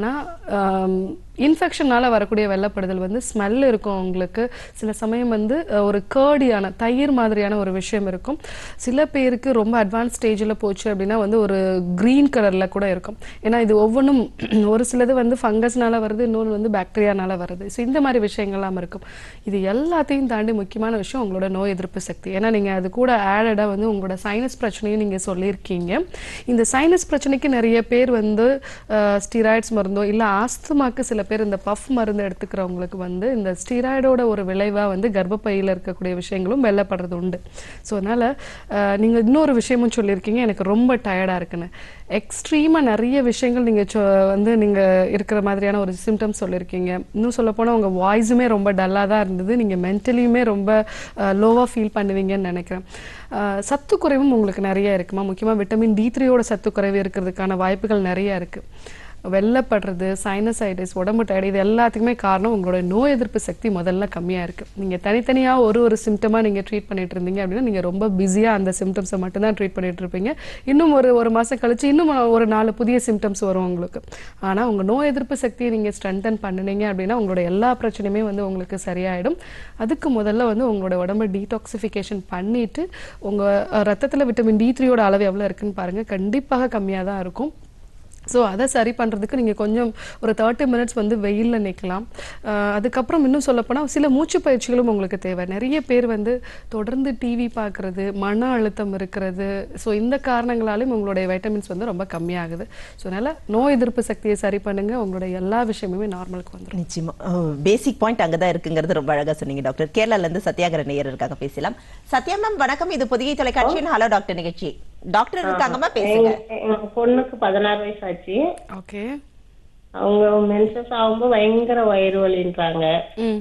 ஆனால் இன்ஃபெக்ஷனால வரக்கூடிய வெள்ளப்படுதல் வந்து ஸ்மெல் இருக்கும் உங்களுக்கு சில சமயம் வந்து அஹ், ஒரு கேர்டியான தயிர் மாதிரியான ஒரு விஷயம் இருக்கும் சில பேருக்கு ரொம்ப அட்வான்ஸ் ஸ்டேஜில் போச்சு அப்படின்னா வந்து ஒரு க்ரீன் கலரில் கூட இருக்கும் ஏன்னா இது ஒவ்வொன்றும் ஒரு சிலது வந்து ஃபங்கஸ்னால வருது இன்னொன்று வந்து பாக்டீரியானால வருது ஸோ இந்த மாதிரி விஷயங்கள்லாம் இருக்கும் இது எல்லாத்தையும் தாண்டி முக்கியமான விஷயம் உங்களோட நோய் எதிர்ப்பு சக்தி ஏன்னா நீங்கள் அது கூட ஆடடாக வந்து உங்களோட சைனஸ் பிரச்சனையும் நீங்கள் சொல்லியிருக்கீங்க இந்த சைனஸ் பிரச்சனைக்கு நிறைய பேர் வந்து ஸ்டிராய்ட்ஸ் மருந்தோ இல்லை ஆஸ்துமாக்கு சில பேர் இந்த பஃப் மருந்து எடுத்துக்கிறவங்களுக்கு வந்து இந்த ஸ்டிராய்டோட ஒரு விளைவாக வந்து கர்ப்பப்பையில் இருக்கக்கூடிய விஷயங்களும் வெள்ளப்படுறது உண்டு ஸோ அதனால் நீங்கள் இன்னொரு விஷயமும் சொல்லியிருக்கீங்க எனக்கு ரொம்ப டயர்டாக இருக்குன்னு எக்ஸ்ட்ரீமாக நிறைய விஷயங்கள் நீங்கள் வந்து நீங்கள் இருக்கிற மாதிரியான ஒரு சிம்டம்ஸ் சொல்லியிருக்கீங்க இன்னும் சொல்லப்போனால் உங்கள் வாய்ஸுமே ரொம்ப டல்லாக தான் இருந்தது நீங்கள் மென்டலியுமே ரொம்ப லோவாக ஃபீல் பண்ணுவீங்கன்னு நினைக்கிறேன் அஹ், சத்து குறைவும் உங்களுக்கு நிறைய இருக்குமா முக்கியமாக விட்டமின் டி த்ரீயோட சத்து குறைவு இருக்கிறதுக்கான வாய்ப்புகள் நிறைய இருக்குது வெள்ளப்படுறது சைனசைட்டிஸ் உடம்பு டயர்டு இது எல்லாத்துக்குமே காரணம் உங்களோட நோய் எதிர்ப்பு சக்தி முதல்ல கம்மியாக இருக்குது நீங்கள் தனித்தனியாக ஒரு ஒரு சிம்டமாக நீங்கள் ட்ரீட் பண்ணிட்டு இருந்தீங்க அப்படின்னா நீங்கள் ரொம்ப பிஸியாக அந்த சிம்டம்ஸை மட்டும்தான் ட்ரீட் பண்ணிட்டு இருப்பீங்க இன்னும் ஒரு ஒரு மாதம் கழிச்சு இன்னும் ஒரு நாலு புதிய சிம்டம்ஸ் வரும் உங்களுக்கு ஆனால் உங்கள் நோய் எதிர்ப்பு சக்தியை நீங்கள் ஸ்ட்ரென்தன் பண்ணுனீங்க அப்படின்னா உங்களோட எல்லா பிரச்சனையுமே வந்து உங்களுக்கு சரியாயிடும் அதுக்கு முதல்ல வந்து உங்களோட உடம்பை டீடாக்சிஃபிகேஷன் பண்ணிட்டு உங்கள் ரத்தத்தில் விட்டமின் டி த்ரீயோட அளவு எவ்வளோ இருக்குன்னு பாருங்கள் கண்டிப்பாக கம்மியாக தான் இருக்கும் ஸோ அதை சரி பண்ணுறதுக்கு நீங்கள் கொஞ்சம் ஒரு தேர்ட்டி மினிட்ஸ் வந்து வெயிலில் நிற்கலாம் ஆஹ் அதுக்கப்புறம் இன்னும் சொல்லப்போனால் சில மூச்சு பயிற்சிகளும் உங்களுக்கு தேவை நிறைய பேர் வந்து தொடர்ந்து டிவி பார்க்குறது மன அழுத்தம் இருக்கிறது ஸோ இந்த காரணங்களாலையும் உங்களுடைய வைட்டமின்ஸ் வந்து ரொம்ப கம்மியாகுது ஸோ அதனால் நோய் எதிர்ப்பு சக்தியை சரி பண்ணுங்கள் உங்களுடைய எல்லா விஷயமுமே நார்மலுக்கு வந்துடும் நிச்சயமா பேசிக் பாயிண்ட் அங்கதான் இருக்குங்கிறது ரொம்ப அழகா சொன்னீங்க டாக்டர் கேரளால இருந்து சத்யாகர நேயர் இருக்காங்க பேசலாம் சத்யா மேம் வணக்கம் இது புதிய தொலைக்காட்சியின் ஹலோ டாக்டர் நிகழ்ச்சி டாக்டர் இருக்காங்கம்மா பேசுங்க எங்க- எங்க பொண்ணுக்கு பதினாறு வயசு ஆச்சு ஓகே அவங்க மென்சஸ் ஆகும்போது பயங்கர வயிறு வலின்றாங்க ம்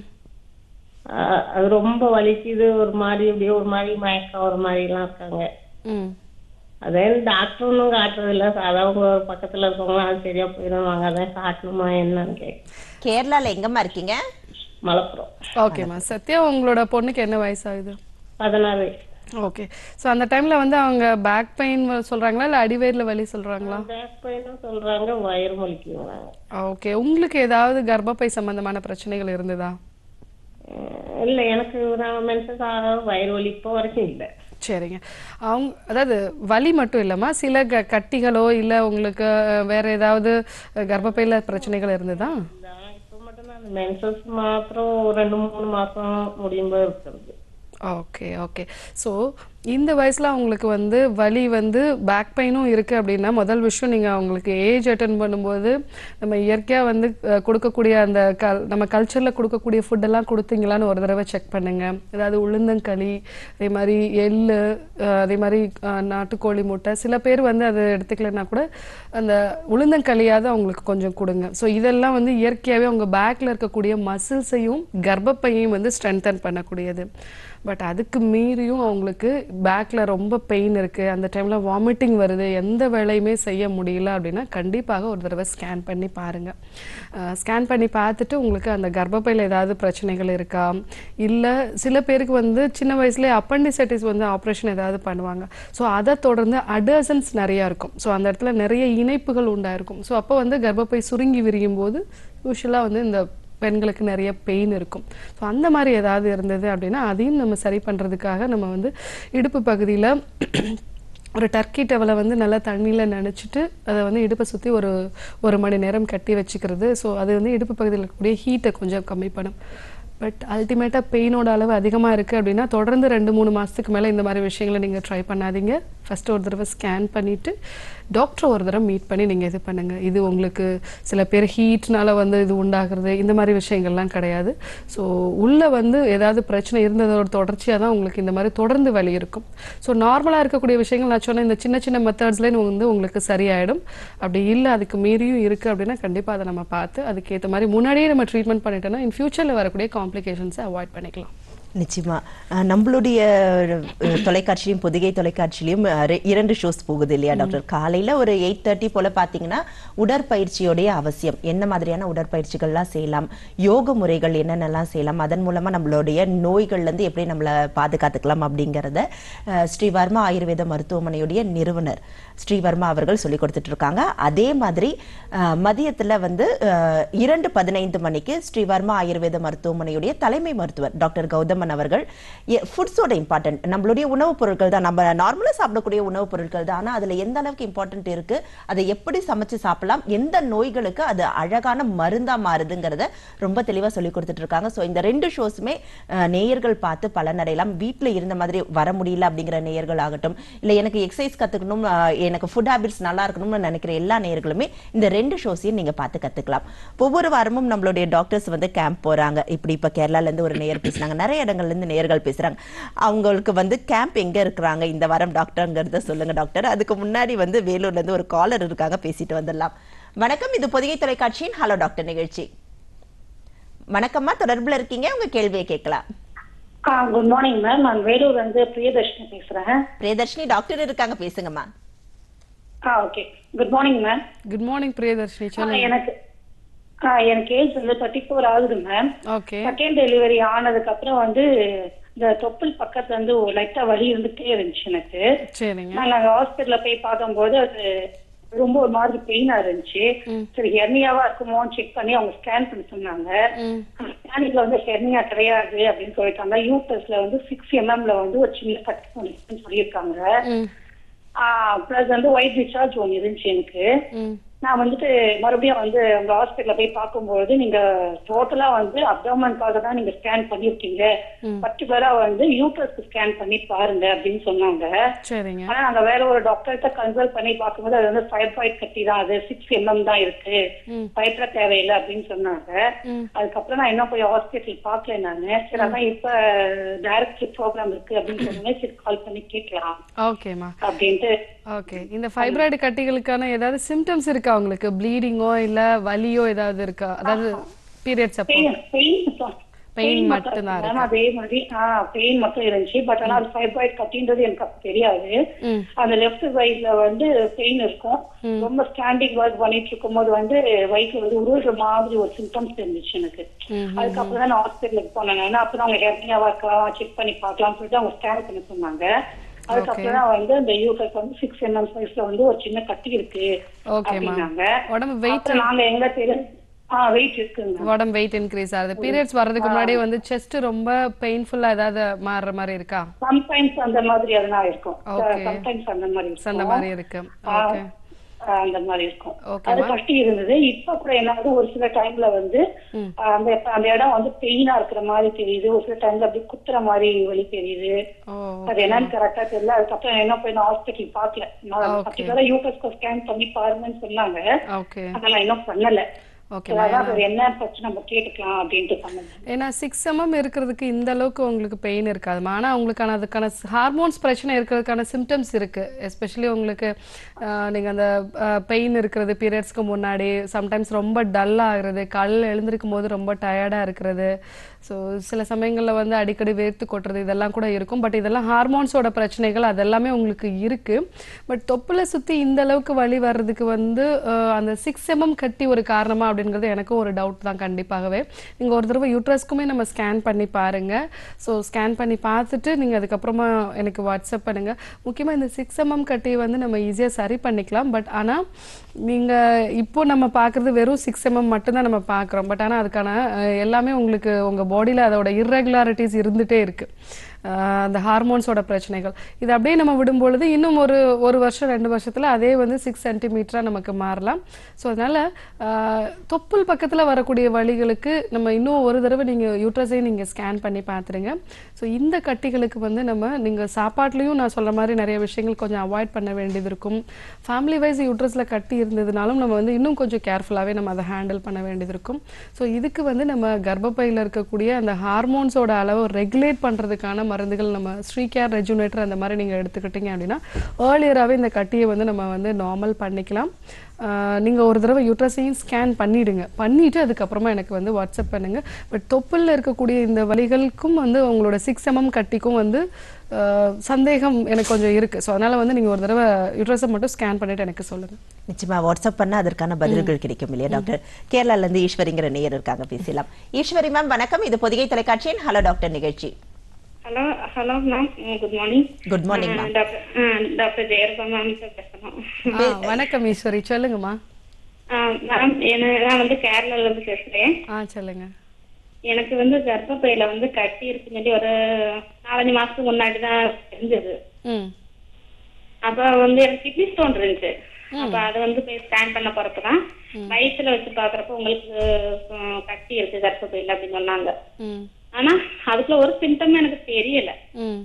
அஹ் அது ரொம்ப வலிக்குது ஒரு மாதிரி அப்படியே ஒரு மாதிரி மயக்கம் ஒரு மாதிரி எல்லாம் இருக்காங்க ம் அதே டாக்டர் ஒன்றும் காட்டுறது இல்ல அதான் உங்க பக்கத்துல இருக்கவங்க அது சரியா போயிடுவாங்க அதான் காட்டணுமா என்னன்னு கேட்க கேரளால எங்கம்மா இருக்கீங்க மலப்புறம் ஓகேம்மா சத்யா உங்களோட பொண்ணுக்கு என்ன வயசாகுது பதினாறு வயசு ஓகே ஸோ அந்த டைமில் வந்து அவங்க பேக் பெயின் சொல்கிறாங்களா இல்லை அடிவயிறில் வலி சொல்கிறாங்களா பேக் பெயினும் சொல்றாங்க வயிறு வலிக்குங்கிறாங்க ஓகே உங்களுக்கு ஏதாவது கர்ப்பப்பை சம்பந்தமான பிரச்சனைகள் இருந்ததா அஹ் இல்ல எனக்கு நான் மென்சஸ் ஆக வயிறு வலி இப்போ வரைக்கும் இல்லை சரிங்க அவங்க அதாவது வலி மட்டும் இல்லைம்மா சில க கட்டிகளோ இல்லை உங்களுக்கு அஹ், வேற ஏதாவது அஹ், கர்ப்பப்பையில பிரச்சனைகள் இருந்ததா இப்போ மட்டும்தான் அந்த மென்சஸ் மாத்திரம் ஒரு ரெண்டு மூணு மாசம் முடியும் போது இருக்கிறது ஓகே ஓகே ஸோ இந்த வயசுல அவங்களுக்கு வந்து வலி வந்து பேக் பெயினும் இருக்கு அப்படின்னா முதல் விஷயம் நீங்க அவங்களுக்கு ஏஜ் அட்டன் பண்ணும்போது நம்ம இயற்கையா வந்து அஹ், கொடுக்கக்கூடிய அந்த கல் நம்ம கல்ச்சர்ல கொடுக்கக்கூடிய ஃபுட் எல்லாம் கொடுத்தீங்களான்னு ஒரு தடவை செக் பண்ணுங்க அதாவது உளுந்தங்களி அதே மாதிரி எள்ளு அஹ், அதே மாதிரி அஹ், நாட்டுக்கோழி முட்டை சில பேர் வந்து அதை எடுத்துக்கலைன்னா கூட அந்த உளுந்தங்களியாவது அவங்களுக்கு கொஞ்சம் கொடுங்க ஸோ இதெல்லாம் வந்து இயற்கையாகவே அவங்க பேக்ல இருக்கக்கூடிய மசில்ஸையும் கர்ப்பப்பையையும் வந்து ஸ்ட்ரென்தன் பண்ணக்கூடியது பட் அதுக்கு மீறியும் அவங்களுக்கு பேக்ல ரொம்ப பெயின் இருக்கு அந்த டைம்ல வாமிட்டிங் வருது எந்த வேலையுமே செய்ய முடியல அப்படின்னா கண்டிப்பாக ஒரு தடவை ஸ்கேன் பண்ணி பாருங்க ஸ்கேன் பண்ணி பார்த்துட்டு உங்களுக்கு அந்த கர்ப்பப்பையில ஏதாவது பிரச்சனைகள் இருக்கா இல்ல சில பேருக்கு வந்து சின்ன வயசுலயே அப்பண்டிசைட்டிஸ் வந்து ஆப்ரேஷன் ஏதாவது பண்ணுவாங்க ஸோ அதை தொடர்ந்து அடர்சன்ஸ் நிறைய இருக்கும் ஸோ அந்த இடத்துல நிறைய இணைப்புகள் உண்டாயிருக்கும் ஸோ அப்போ வந்து கர்ப்பப்பை சுருங்கி விரியும் போது யூஸ்வலாக வந்து இந்த பெண்களுக்கு நிறைய பெயின் இருக்கும் ஸோ அந்த மாதிரி ஏதாவது இருந்தது அப்படின்னா அதையும் நம்ம சரி பண்ணுறதுக்காக நம்ம வந்து இடுப்பு பகுதியில் ஒரு டர்க்கி டவலை வந்து நல்லா தண்ணியில் நனைச்சிட்டு அதை வந்து இடுப்பை சுற்றி ஒரு ஒரு மணி நேரம் கட்டி வச்சுக்கிறது ஸோ அது வந்து இடுப்பு பகுதியில் இருக்கக்கூடிய ஹீட்டை கொஞ்சம் கம்மி பண்ணும் பட் அல்டிமேட்டாக பெயினோட அளவு அதிகமாக இருக்குது அப்படின்னா தொடர்ந்து ரெண்டு மூணு மாதத்துக்கு மேலே இந்த மாதிரி விஷயங்களை நீங்கள் ட்ரை பண்ணாதீங்க ஃபஸ்ட்டு ஒரு தடவை ஸ்கேன் பண்ணிவிட்டு டாக்டரை ஒரு தடவை மீட் பண்ணி நீங்கள் இது பண்ணுங்கள் இது உங்களுக்கு சில பேர் ஹீட்னால வந்து இது உண்டாகிறது இந்த மாதிரி விஷயங்கள்லாம் கிடையாது ஸோ உள்ளே வந்து ஏதாவது பிரச்சனை இருந்ததோட தொடர்ச்சியாக தான் உங்களுக்கு இந்த மாதிரி தொடர்ந்து வலி இருக்கும் ஸோ நார்மலாக இருக்கக்கூடிய விஷயங்கள் நான் சொன்ன இந்த சின்ன சின்ன மெத்தட்ஸ்லேயே வந்து உங்களுக்கு சரியாயிடும் அப்படி இல்லை அதுக்கு மீறியும் இருக்குது அப்படின்னா கண்டிப்பாக அதை நம்ம பார்த்து அதுக்கேற்ற மாதிரி முன்னாடியே நம்ம ட்ரீட்மெண்ட் பண்ணிட்டோம்னா இன் ஃபியூச்சரில் வரக்கூடிய காம்ப்ளிகேஷன்ஸை அவாய்ட் பண்ணிக்கலாம் நிச்சயமா அஹ், நம்மளுடைய அஹ், தொலைக்காட்சியிலும் பொதிகை தொலைக்காட்சியிலும் அஹ், ரெ- இரண்டு ஷோஸ் போகுது இல்லையா டாக்டர் காலையில ஒரு எயிட் தேர்ட்டி போல பாத்தீங்கன்னா உடற்பயிற்சியோடைய அவசியம் என்ன மாதிரியான உடற்பயிற்சிகள்லாம் செய்யலாம் யோக முறைகள் என்னென்னலாம் செய்யலாம் அதன் மூலமா நம்மளுடைய நோய்கள்ல இருந்து எப்படி நம்மளை பாதுகாத்துக்கலாம் அப்படிங்கறத அஹ், ஸ்ரீவர்மா ஆயுர்வேத மருத்துவமனையுடைய நிறுவனர் ஸ்ரீவர்மா அவர்கள் சொல்லி கொடுத்துட்டு இருக்காங்க அதே மாதிரி அஹ், மதியத்துல வந்து அஹ், இரண்டு பதினைந்து மணிக்கு ஸ்ரீவர்மா ஆயுர்வேத மருத்துவமனையுடைய தலைமை மருத்துவர் டாக்டர் கௌதமன் அவர்கள் ஃபுட்ஸோட இம்பார்ட்டன்ட் நம்மளுடைய உணவுப் பொருட்கள் தான் நம்ம நார்மலா சாப்பிடக்கூடிய உணவுப் பொருட்கள் தான் ஆனா அதுல எந்த அளவுக்கு இம்பார்ட்டன்ட் இருக்கு அதை எப்படி சமைச்சு சாப்பிடலாம் எந்த நோய்களுக்கு அது அழகான மருந்தா மாறுதுங்கிறத ரொம்ப தெளிவா சொல்லி கொடுத்துட்டு இருக்காங்க ஸோ இந்த ரெண்டு ஷோஸுமே நேயர்கள் பார்த்து பலனடையலாம் வீட்ல இருந்த மாதிரி வர முடியல அப்படிங்கிற நேயர்கள் ஆகட்டும் இல்ல எனக்கு எக்ஸசைஸ் கத்துக்கணும் அஹ், எனக்கு ஃபுட் ஹேபிட்ஸ் நல்லா இருக்கணும்னு நினைக்கிற எல்லா நேயர்களுமே இந்த ரெண்டு ஷோஸையும் நீங்க பார்த்து கத்துக்கலாம் ஒவ்வொரு வாரமும் நம்மளுடைய டாக்டர்ஸ் வந்து கேம்ப் போறாங்க இப்படி இப்ப கேரளால இருந்து ஒரு நேயர் பேசுனாங்க நிறைய இடங்கள்ல இருந்து நேயர்கள் பேசுறாங்க அவங்களுக்கு வந்து கேம்ப் எங்க இருக்கிறாங்க இந்த வாரம் டாக்டர்ங்கிறத சொல்லுங்க டாக்டர் அதுக்கு முன்னாடி வந்து வேலூர்ல இருந்து ஒரு காலர் இருக்காங்க பேசிட்டு வந்துடலாம் வணக்கம் இது பொதிகை தொலைக்காட்சியின் ஹலோ டாக்டர் நிகழ்ச்சி வணக்கம்மா தொடர்புல இருக்கீங்க உங்க கேள்வியை கேட்கலாம் குட் மார்னிங் மேம் நான் வேலூர்ல இருந்து பிரியதர்ஷினி பேசுறேன் பிரியதர்ஷினி டாக்டர் இருக்காங்க பேசுங்கம்மா ஆ okay good morning ma'am good morning Priyadarshini சொல்லுங்க எனக்கு ஆ, எனக்கு ஏஜ் வந்து தேர்ட்டி ஃபோர் ஆகுது மேம் ஓகே செகண்ட் டெலிவரி ஆனதுக்கு அப்புறம் வந்து இந்த தொப்புள் பக்கத்துல வந்து ஒரு லைட்டா வலி இருந்துட்டே இருந்துச்சு எனக்கு சரிங்க நான் நாங்க ஹாஸ்பிட்டல்ல போய் பார்க்கும்போது அது ரொம்ப ஒரு மாதிரி பெயினா இருந்துச்சு சரி ஹெர்னியாவா இருக்குமோன்னு செக் பண்ணி அவங்க ஸ்கேன் பண்ணி சொன்னாங்க ஸ்கேனிங்ல வந்து ஹெர்னியா கிடையாது அப்படின்னு சொல்லிட்டாங்க யூட்டஸ்ல வந்து சிக்ஸ் எம்எம்ல வந்து ஒரு சின்ன கட் பண்ணிருக்குன்னு சொல்லியிருக்காங்க பிளஸ் வந்து ஒயிட் டிஸ்சார்ஜ் ஒன்று இருந்துச்சு எனக்கு நான் வந்துட்டு மறுபடியும் வந்து உங்க ஹாஸ்பிட்டல்ல போய் பார்க்கும்போது நீங்க டோட்டலா வந்து அப்டாமனுக்காக தான் நீங்க ஸ்கேன் பண்ணிருக்கீங்க பர்டிகுலரா வந்து யூட்ரஸ்க்கு ஸ்கேன் பண்ணி பாருங்க அப்படின்னு சொன்னாங்க சரிங்க ஆனா நாங்க வேற ஒரு டாக்டர்கிட்ட கன்சல்ட் பண்ணி பார்க்கும்போது அது வந்து ஃபைப்ராய்ட் கட்டி தான் அது சிக்ஸ் எம்எம் தான் இருக்கு பயப்பட தேவையில்லை அப்படின்னு சொன்னாங்க அதுக்கப்புறம் நான் இன்னும் போய் ஹாஸ்பிட்டல் பார்க்கல நானு சரி அதான் இப்ப டைரக்ட் ப்ரோக்ராம் இருக்கு அப்படின்னு சொன்னேன் சரி கால் பண்ணி கேட்கலாம் ஓகேம்மா அப்படின்ட்டு ஓகே இந்த ஃபைப்ராய்டு கட்டிகளுக்கான ஏதாவது சிம்டம்ஸ் இருக்கா உங்களுக்கு ப்ளீடிங்கோ இல்ல வலியோ ஏதாவது இருக்கா அதாவது பீரியட்ஸ் அப்போ பெயின் பெயின் Pain மட்டும்தான் இருக்கு. அதே மாதிரி பெயின் மட்டும் இருந்துச்சு பட் ஆனா அது ஃபைப்ராய்ட் கட்டின்றது எனக்கு அப்ப தெரியாது ம். அந்த லெஃப்ட் சைட்ல வந்து பெயின் இருக்கும் ரொம்ப ஸ்டாண்டிங் ஒர்க் பண்ணிட்டு இருக்கும்போது வந்து வயிற்று வந்து உருள்ற மாதிரி ஒரு சிம்டம்ஸ் இருந்துச்சு எனக்கு அதுக்கப்புறம் தான் நான் ஹாஸ்பிட்டலுக்கு போனேன் நான் அப்பதான் அவங்க ஹெர்னியாவா இருக்கலாம் செக் பண்ணி பார்க்கலாம்னு சொல்லிட்டு அவங்க ஸ்கேன் பண்ணி சொன்னாங்க அதுக்கப்புறம் தான் வந்து அந்த யூகஸ் வந்து சிக்ஸ் எம்எம் சைஸ்ல வந்து ஒரு சின்ன கட்டி இருக்கு ஓகேம்மா அப்படின்னாங்க உடம்பு வெயிட் அப்புறம் நாங்க எங்க தெரியும் ஆ வெயிட் இருக்குங்க உடம்பு வெயிட் இன்க்ரீஸ் ஆகுது பீரியட்ஸ் வர்றதுக்கு முன்னாடியே வந்து செஸ்ட் ரொம்ப பெயின்ஃபுல்லா ஏதாவது மாறுற மாதிரி இருக்கா சம்டைம்ஸ் அந்த மாதிரி அதெல்லாம் இருக்கும் Okay. சம்டைம்ஸ் அந்த மாதிரி இருக்கும் அந்த மாதிரி இருக்கு ஆ, ஓகே ஆ, அந்த மாதிரி இருக்கும் Okay, அது ma'am. கட்டி இருந்தது இப்ப கூட என்ன ஆகுது ஒரு சில டைம்ல வந்து ம். ஆ, அந்த அந்த இடம் வந்து பெயினா இருக்கிற மாதிரி தெரியுது ஒரு சில டைம்ல அப்படியே குத்துற மாதிரி வலி தெரியுது ஓ அது என்னன்னு கரெக்டா தெரியல அதுக்கப்புறம் என்ன போய் நான் ஹாஸ்பிட்டல் பாக்கல நான் Okay. பர்டிகுலரா யூடிஎஸ்க்கு ஸ்கேன் பண்ணி பாருங்கன்னு சொன்னாங்க ஓகே அதெல்லாம் இன்னும் பண்ணல ஓகே அதான் அது என்ன பிரச்சனை நம்ம கேட்டுக்கலாம் அப்படின்ட்டு பண்ணேன் ஏன்னா சிக்ஸ் எம்எம் இருக்கிறதுக்கு இந்த அளவுக்கு உங்களுக்கு பெயின் இருக்காதுமா ஆனால் உங்களுக்கான அதுக்கான ஹார்மோன்ஸ் பிரச்சனை இருக்கிறதுக்கான சிம்டம்ஸ் இருக்கு எஸ்பெஷலி உங்களுக்கு ஆஹ், நீங்க அந்த பெயின் இருக்கிறது பீரியட்ஸ்க்கு முன்னாடி சம்டைம்ஸ் ரொம்ப டல் ஆகுறது காலையில் எழுந்திருக்கும் போது ரொம்ப டயர்டாக இருக்கிறது ஸோ சில சமயங்களில் வந்து அடிக்கடி வேர்த்து கொட்டுறது இதெல்லாம் கூட இருக்கும் பட் இதெல்லாம் ஹார்மோன்ஸோட பிரச்சனைகள் அதெல்லாமே உங்களுக்கு இருக்கு பட் தொப்புல சுற்றி இந்த அளவுக்கு வலி வர்றதுக்கு வந்து ஆஹ், அந்த சிக்ஸ் எம்எம் கட்டி ஒரு காரணமா அப்படிங்கிறது எனக்கும் ஒரு டவுட் தான் கண்டிப்பாகவே நீங்கள் ஒரு தடவை யூட்ரஸ்க்குமே நம்ம ஸ்கேன் பண்ணி பாருங்க ஸோ ஸ்கேன் பண்ணி பார்த்துட்டு நீங்கள் அதுக்கப்புறமா எனக்கு வாட்ஸ்அப் பண்ணுங்க முக்கியமாக இந்த சிக்ஸ் எம்எம் கட்டியை வந்து நம்ம ஈஸியாக சரி பண்ணிக்கலாம் பட் ஆனால் நீங்கள் இப்போ நம்ம பார்க்குறது வெறும் சிக்ஸ் எம்எம் மட்டும்தான் நம்ம பார்க்குறோம் பட் ஆனால் அதுக்கான அஹ், எல்லாமே உங்களுக்கு உங்கள் பாடியில் அதோட இர்ரெகுலாரிட்டிஸ் இருந்துகிட்டே இருக்குது ஆஹ் அந்த ஹார்மோன்ஸோட பிரச்சனைகள் இது அப்படியே நம்ம விடும் பொழுது இன்னும் ஒரு ஒரு வருஷம் ரெண்டு வருஷத்துல அதே வந்து சிக்ஸ் சென்டிமீட்டரா நமக்கு மாறலாம் ஸோ அதனால ஆஹ் தொப்புள் பக்கத்துல வரக்கூடிய வலிகளுக்கு நம்ம இன்னும் ஒரு தடவை நீங்க யூட்ரஸையும் நீங்க ஸ்கேன் பண்ணி பார்த்துருங்க ஸோ இந்த கட்டிகளுக்கு வந்து நம்ம நீங்க சாப்பாட்லயும் நான் சொல்ற மாதிரி நிறைய விஷயங்கள் கொஞ்சம் அவாய்ட் பண்ண வேண்டியது இருக்கும் ஃபேமிலி வைஸ் யூட்ரஸ்ல கட்டி இருந்ததுனாலும் நம்ம வந்து இன்னும் கொஞ்சம் கேர்ஃபுல்லாகவே நம்ம அதை ஹேண்டில் பண்ண வேண்டியது இருக்கும் ஸோ இதுக்கு வந்து நம்ம கர்ப்பப்பையில் இருக்கக்கூடிய அந்த ஹார்மோன்ஸோட அளவை ரெகுலேட் பண்ணுறதுக்கான மருந்துகள் நம்ம ஸ்ரீகேர் ரெஜுனேட்டர் அந்த மாதிரி நீங்கள் எடுத்துக்கிட்டீங்க அப்படின்னா ஏர்லியராகவே இந்த கட்டியை வந்து நம்ம வந்து நார்மல் பண்ணிக்கலாம் ஆஹ் நீங்க ஒரு தடவை யூட்ரஸையும் ஸ்கேன் பண்ணிடுங்க பண்ணிட்டு அதுக்கப்புறமா எனக்கு வந்து வாட்ஸ்அப் பண்ணுங்க பட் தொப்புளில் இருக்கக்கூடிய இந்த வலிகளுக்கும் வந்து உங்களோட சிக்ஸ் எம்எம் கட்டிக்கும் வந்து ஆஹ் சந்தேகம் எனக்கு கொஞ்சம் இருக்கு ஸோ அதனால வந்து நீங்க ஒரு தடவை யூட்ரஸை மட்டும் ஸ்கேன் பண்ணிட்டு எனக்கு சொல்லுங்க நிச்சயமா வாட்ஸ்அப் பண்ண அதற்கான பதில்கள் கிடைக்கும் இல்லையா டாக்டர் கேரளால இருந்து ஈஸ்வரிங்கிற நேயர் இருக்காங்க பேசலாம் ஈஸ்வரி மேம் வணக்கம் இது பொதிகை தொலைக்காட்சியின் ஹலோ டாக்டர் நிகழ்ச்சி hello hello ma'am good morning good morning ma'am doctor doctor Jayarupa ma'am பேசணும் ஆ, வணக்கம் ஈஸ்வரி சொல்லுங்கம்மா மேம் நான் வந்து கேரளால இருந்து பேசுறேன் ஆ சொல்லுங்க எனக்கு வந்து கர்ப்பப்பையில வந்து கட்டி இருக்குன்னு சொல்லி ஒரு நாலஞ்சு மாசத்துக்கு முன்னாடி தான் தெரிஞ்சது ம் அப்ப வந்து எனக்கு கிட்னி ஸ்டோன் இருந்துச்சு அப்ப அது வந்து போய் ஸ்கேன் பண்ண போறப்பதான் வயிற்றுல வச்சு பாக்குறப்ப உங்களுக்கு உம், கட்டி இருக்கு கர்ப்பப்பையில அப்படின்னு சொன்னாங்க ம் ஆனா அதுக்குள்ள ஒரு சிம்டமும் எனக்கு தெரியல ம்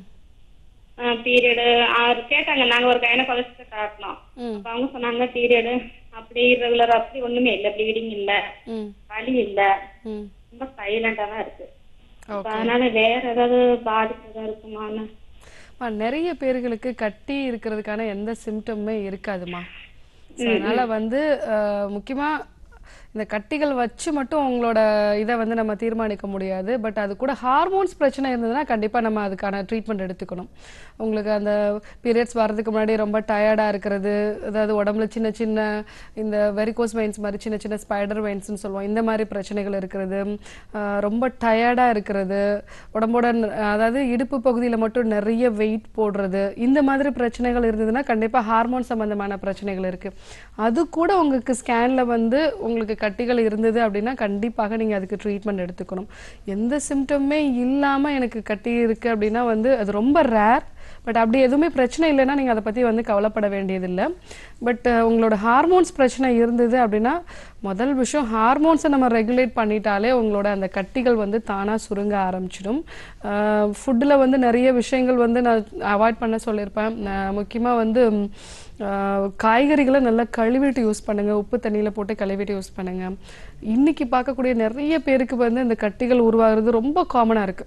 பீரியடு ஆறு கேட்டாங்க நாங்க ஒரு கைனகாலஜிஸ்ட காட்டினோம் ம். அப்ப அவங்க சொன்னாங்க பீரியடு அப்படி ரெகுலர் அப்படி ஒண்ணுமே இல்ல ப்ளீடிங் இல்ல ம் வலி இல்ல ம் ரொம்ப சைலண்டா தான் இருக்கு அப்ப ஓகே அதனால வேற ஏதாவது பாதிப்பு ஏதாவது இருக்குமான்னு அம்மா, நிறைய பேர்களுக்கு கட்டி இருக்கிறதுக்கான எந்த சிம்டமுமே இருக்காதுமா So, அதனால வந்து அஹ், முக்கியமா இந்த கட்டிகள் வச்சு மட்டும் உங்களோட இதை வந்து நம்ம தீர்மானிக்க முடியாது பட் அது கூட ஹார்மோன்ஸ் பிரச்சனை இருந்ததுன்னா கண்டிப்பாக நம்ம அதுக்கான ட்ரீட்மெண்ட் எடுத்துக்கணும் உங்களுக்கு அந்த பீரியட்ஸ் வர்றதுக்கு முன்னாடி ரொம்ப டயர்டாக இருக்கிறது அதாவது உடம்புல சின்ன சின்ன இந்த வெரிகோஸ் வெயின்ஸ் மாதிரி சின்ன சின்ன ஸ்பைடர் வெயின்ஸ்னு சொல்லுவோம் இந்த மாதிரி பிரச்சனைகள் இருக்கிறது ஆஹ் ரொம்ப டயர்டாக இருக்கிறது உடம்போட ந- அதாவது இடுப்பு பகுதியில் மட்டும் நிறைய வெயிட் போடுறது இந்த மாதிரி பிரச்சனைகள் இருந்ததுன்னா கண்டிப்பாக ஹார்மோன் சம்பந்தமான பிரச்சனைகள் இருக்கு அது கூட உங்களுக்கு ஸ்கேன்ல வந்து உங்களுக்கு கட்டிகள் இருந்தது அப்படின்னா கண்டிப்பாக நீங்க அதுக்கு ட்ரீட்மெண்ட் எடுத்துக்கணும் எந்த சிம்டமுமே இல்லாம எனக்கு கட்டி இருக்கு அப்படின்னா வந்து அது ரொம்ப ரேர் பட் அப்படி எதுவுமே பிரச்சனை இல்லைன்னா நீங்க அதை பத்தி வந்து கவலைப்பட வேண்டியதில்லை பட் உங்களோட ஹார்மோன்ஸ் பிரச்சனை இருந்தது அப்படின்னா முதல் விஷயம் ஹார்மோன்ஸை நம்ம ரெகுலேட் பண்ணிட்டாலே உங்களோட அந்த கட்டிகள் வந்து தானா சுருங்க ஆரம்பிச்சிடும் ஃபுட்டில் வந்து நிறைய விஷயங்கள் வந்து நான் அவாய்ட் பண்ண சொல்லியிருப்பேன் நான் முக்கியமா வந்து ம், ஆஹ் காய்கறிகளை நல்லா கழுவிட்டு யூஸ் பண்ணுங்க உப்பு தண்ணியில போட்டு கழுவிட்டு யூஸ் பண்ணுங்க இன்னைக்கு பார்க்கக்கூடிய நிறைய பேருக்கு வந்து இந்த கட்டிகள் உருவாகிறது ரொம்ப காமனா இருக்கு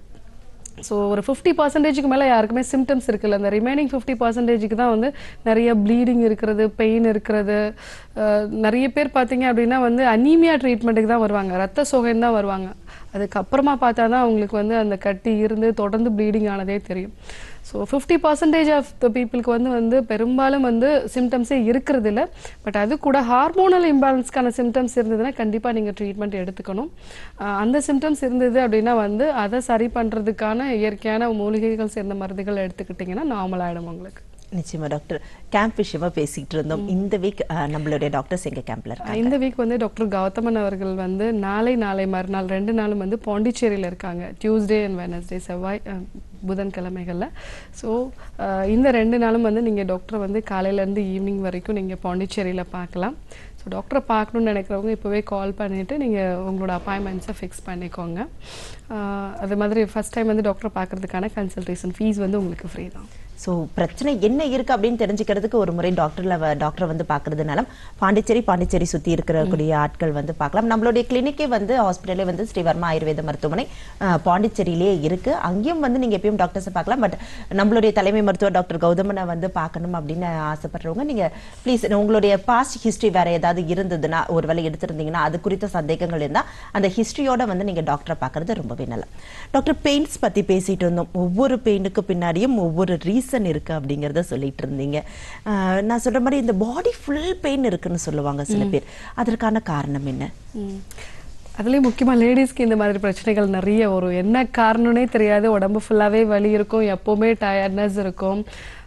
ஸோ ஒரு ஃபிஃப்டி பர்சன்டேஜுக்கு மேலே யாருக்குமே சிம்டம்ஸ் இருக்குல்ல அந்த ரிமைனிங் ஃபிஃப்டி பர்சன்டேஜுக்கு தான் வந்து நிறைய ப்ளீடிங் இருக்கிறது பெயின் இருக்கிறது அஹ், நிறைய பேர் பார்த்தீங்க அப்படின்னா வந்து அனீமியா ட்ரீட்மெண்ட்டுக்கு தான் வருவாங்க ரத்த சோகைன்னு தான் வருவாங்க அதுக்கப்புறமா பார்த்தா தான் அவங்களுக்கு வந்து அந்த கட்டி இருந்து தொடர்ந்து ப்ளீடிங் ஆனதே தெரியும் so fifty percentage of the பீப்புளுக்கு வந்து வந்து பெரும்பாலும் வந்து சிம்டம்ஸே இருக்கிறது இல்லை பட் அது கூட ஹார்மோனல் இம்பேலன்ஸ்க்கான சிம்டம்ஸ் இருந்ததுன்னா கண்டிப்பாக நீங்கள் ட்ரீட்மெண்ட் எடுத்துக்கணும் ஆஹ் அந்த சிம்டம்ஸ் இருந்தது அப்படின்னா வந்து அதை சரி பண்ணுறதுக்கான இயற்கையான மூலிகைகள் சேர்ந்த மருந்துகள் எடுத்துக்கிட்டிங்கன்னா நார்மல் ஆகிடும் உங்களுக்கு நிச்சயமா டாக்டர் கேம்ப் விஷயமா பேசிட்டு இருந்தோம் இந்த வீக் நம்மளுடைய டாக்டர்ஸ் எங்க கேம்ப்ல இருக்காங்க இந்த வீக் வந்து டாக்டர் கௌதமன் அவர்கள் வந்து நாளை நாளை மறுநாள் ரெண்டு நாளும் வந்து பாண்டிச்சேரியில் இருக்காங்க டியூஸ்டே அண்ட் வெனஸ்டே செவ்வாய் அஹ், புதன்கிழமைகளில் ஸோ இந்த ரெண்டு நாளும் வந்து நீங்கள் டாக்டரை வந்து காலையிலேருந்து ஈவினிங் வரைக்கும் நீங்கள் பாண்டிச்சேரியில் பார்க்கலாம் ஸோ டாக்டரை பார்க்கணுன்னு நினைக்கிறவங்க இப்போவே கால் பண்ணிவிட்டு நீங்கள் உங்களோட அப்பாயின்மெண்ட்ஸை ஃபிக்ஸ் பண்ணிக்கோங்க அஹ், அது மாதிரி ஃபர்ஸ்ட் டைம் வந்து டாக்டரை பார்க்கறதுக்கான கன்சல்டேஷன் ஃபீஸ் வந்து உங்களுக்கு ஃப்ரீ தான் ஸோ பிரச்சனை என்ன இருக்கு அப்படின்னு தெரிஞ்சுக்கிறதுக்கு ஒரு முறை டாக்டர்ல டாக்டரை வந்து பார்க்கறதுனால பாண்டிச்சேரி பாண்டிச்சேரி சுத்தி இருக்கக்கூடிய ஆட்கள் வந்து பார்க்கலாம் நம்மளுடைய கிளினிக்கே வந்து ஹாஸ்பிட்டலே வந்து ஸ்ரீவர்மா ஆயுர்வேத மருத்துவமனை அஹ், பாண்டிச்சேரியிலேயே இருக்கு அங்கேயும் வந்து நீங்க எப்பயும் டாக்டர்ஸை பார்க்கலாம் பட் நம்மளுடைய தலைமை மருத்துவர் டாக்டர் கௌதமனை வந்து பார்க்கணும் அப்படின்னு ஆசைப்படுறவங்க நீங்க ப்ளீஸ் உங்களுடைய பாஸ்ட் ஹிஸ்டரி வேற ஏதாவது இருந்ததுன்னா ஒருவேளை எடுத்திருந்தீங்கன்னா அது குறித்த சந்தேகங்கள் இருந்தா அந்த ஹிஸ்டரியோட வந்து நீங்க டாக்டரை பார்க்கறது ரொம்பவே நல்லா டாக்டர் பெயின்ஸ் பத்தி பேசிட்டு இருந்தோம் ஒவ்வொரு பெயினுக்கு பின்னாடியும் ஒவ்வொரு ரீசன் இருக்கு அப்படிங்கறத சொல்லிட்டு இருந்தீங்க ஆஹ் நான் சொல்ற மாதிரி இந்த பாடி ஃபுல் பெயின் இருக்குன்னு சொல்லுவாங்க சில பேர் அதற்கான காரணம் என்ன ம். அதுலயும் முக்கியமா லேடிஸ்க்கு இந்த மாதிரி பிரச்சனைகள் நிறைய வரும் என்ன காரணம்னே தெரியாது உடம்பு ஃபுல்லாவே வலி இருக்கும் எப்பவுமே டயர்ட்னஸ் இருக்கும்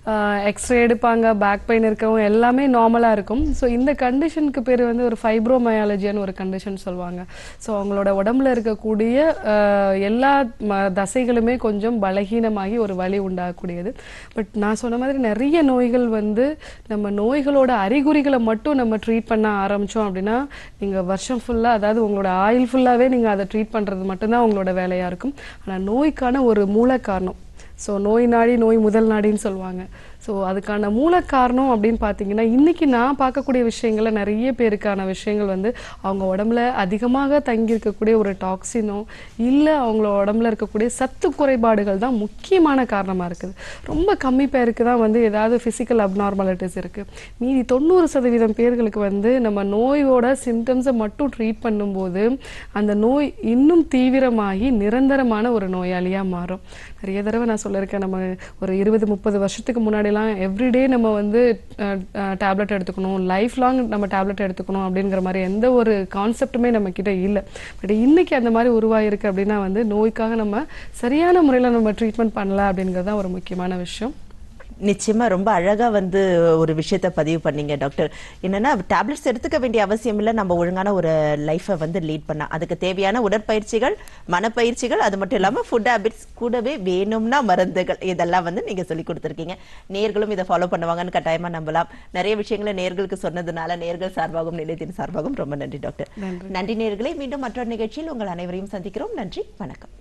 எக்ஸ்ரே எடுப்பாங்க பேக் பெயின் இருக்கவங்க எல்லாமே நார்மலாக இருக்கும் ஸோ இந்த கண்டிஷனுக்கு பேர் வந்து ஒரு ஃபைப்ரோமயாலஜின்னு ஒரு கண்டிஷன் சொல்லுவாங்க ஸோ அவங்களோட உடம்புல இருக்கக்கூடிய ஆஹ், எல்லா ம- தசைகளுமே கொஞ்சம் பலகீனமாகி ஒரு வலி உண்டாகக்கூடியது பட் நான் சொன்ன மாதிரி நிறைய நோய்கள் வந்து நம்ம நோய்களோட அறிகுறிகளை மட்டும் நம்ம ட்ரீட் பண்ண ஆரம்பிச்சோம் அப்படின்னா நீங்கள் வருஷம் ஃபுல்லாக அதாவது உங்களோட ஆயில் ஃபுல்லாகவே நீங்கள் அதை ட்ரீட் பண்ணுறது மட்டும்தான் உங்களோட வேலையாக இருக்கும் ஆனால் நோய்க்கான ஒரு மூல காரணம் ஸோ நோய் நாடி நோய் முதல் நாடின்னு சொல்லுவாங்க ஸோ அதுக்கான மூல காரணம் அப்படின்னு பார்த்தீங்கன்னா இன்னைக்கு நான் பார்க்கக்கூடிய விஷயங்கள்ல நிறைய பேருக்கான விஷயங்கள் வந்து அவங்க உடம்புல அதிகமாக தங்கியிருக்கக்கூடிய ஒரு டாக்ஸினோ இல்லை அவங்கள உடம்புல இருக்கக்கூடிய சத்து குறைபாடுகள் தான் முக்கியமான காரணமாக இருக்குது ரொம்ப கம்மி பேருக்கு தான் வந்து ஏதாவது ஃபிசிக்கல் அப்நார்மாலிட்டிஸ் இருக்குது மீதி தொண்ணூறு சதவீதம் பேர்களுக்கு வந்து நம்ம நோயோட சிம்டம்ஸை மட்டும் ட்ரீட் பண்ணும்போது அந்த நோய் இன்னும் தீவிரமாகி நிரந்தரமான ஒரு நோயாளியாக மாறும் நிறைய தடவை நான் சொல்லியிருக்கேன் நம்ம ஒரு இருபது முப்பது வருஷத்துக்கு முன்னாடிலாம் எவ்ரிடே நம்ம வந்து டேப்லெட் எடுத்துக்கணும் லைஃப் லாங் நம்ம டேப்லெட் எடுத்துக்கணும் அப்படிங்கிற மாதிரி எந்த ஒரு கான்செப்ட்டுமே நம்ம கிட்ட இல்லை பட் இன்னைக்கு அந்த மாதிரி உருவாயிருக்கு அப்படின்னா வந்து நோய்க்காக நம்ம சரியான முறையில் நம்ம ட்ரீட்மெண்ட் பண்ணல அப்படிங்கிறது தான் ஒரு முக்கியமான விஷயம் நிச்சயமா ரொம்ப அழகா வந்து ஒரு விஷயத்த பதிவு பண்ணீங்க டாக்டர் என்னன்னா டேப்லெட்ஸ் எடுத்துக்க வேண்டிய அவசியம் இல்லை நம்ம ஒழுங்கான ஒரு லைஃபை வந்து லீட் பண்ண அதுக்கு தேவையான உடற்பயிற்சிகள் மனப்பயிற்சிகள் அது மட்டும் இல்லாம ஃபுட் ஹேபிட்ஸ் கூடவே வேணும்னா மருந்துகள் இதெல்லாம் வந்து நீங்க சொல்லி கொடுத்துருக்கீங்க நேர்களும் இதை ஃபாலோ பண்ணுவாங்கன்னு கட்டாயமா நம்பலாம் நிறைய விஷயங்களை நேர்களுக்கு சொன்னதுனால நேர்கள் சார்பாகவும் நிலையத்தின் சார்பாகவும் ரொம்ப நன்றி டாக்டர் நன்றி நேர்களை மீண்டும் மற்றொரு நிகழ்ச்சியில் உங்கள் அனைவரையும் சந்திக்கிறோம் நன்றி வணக்கம்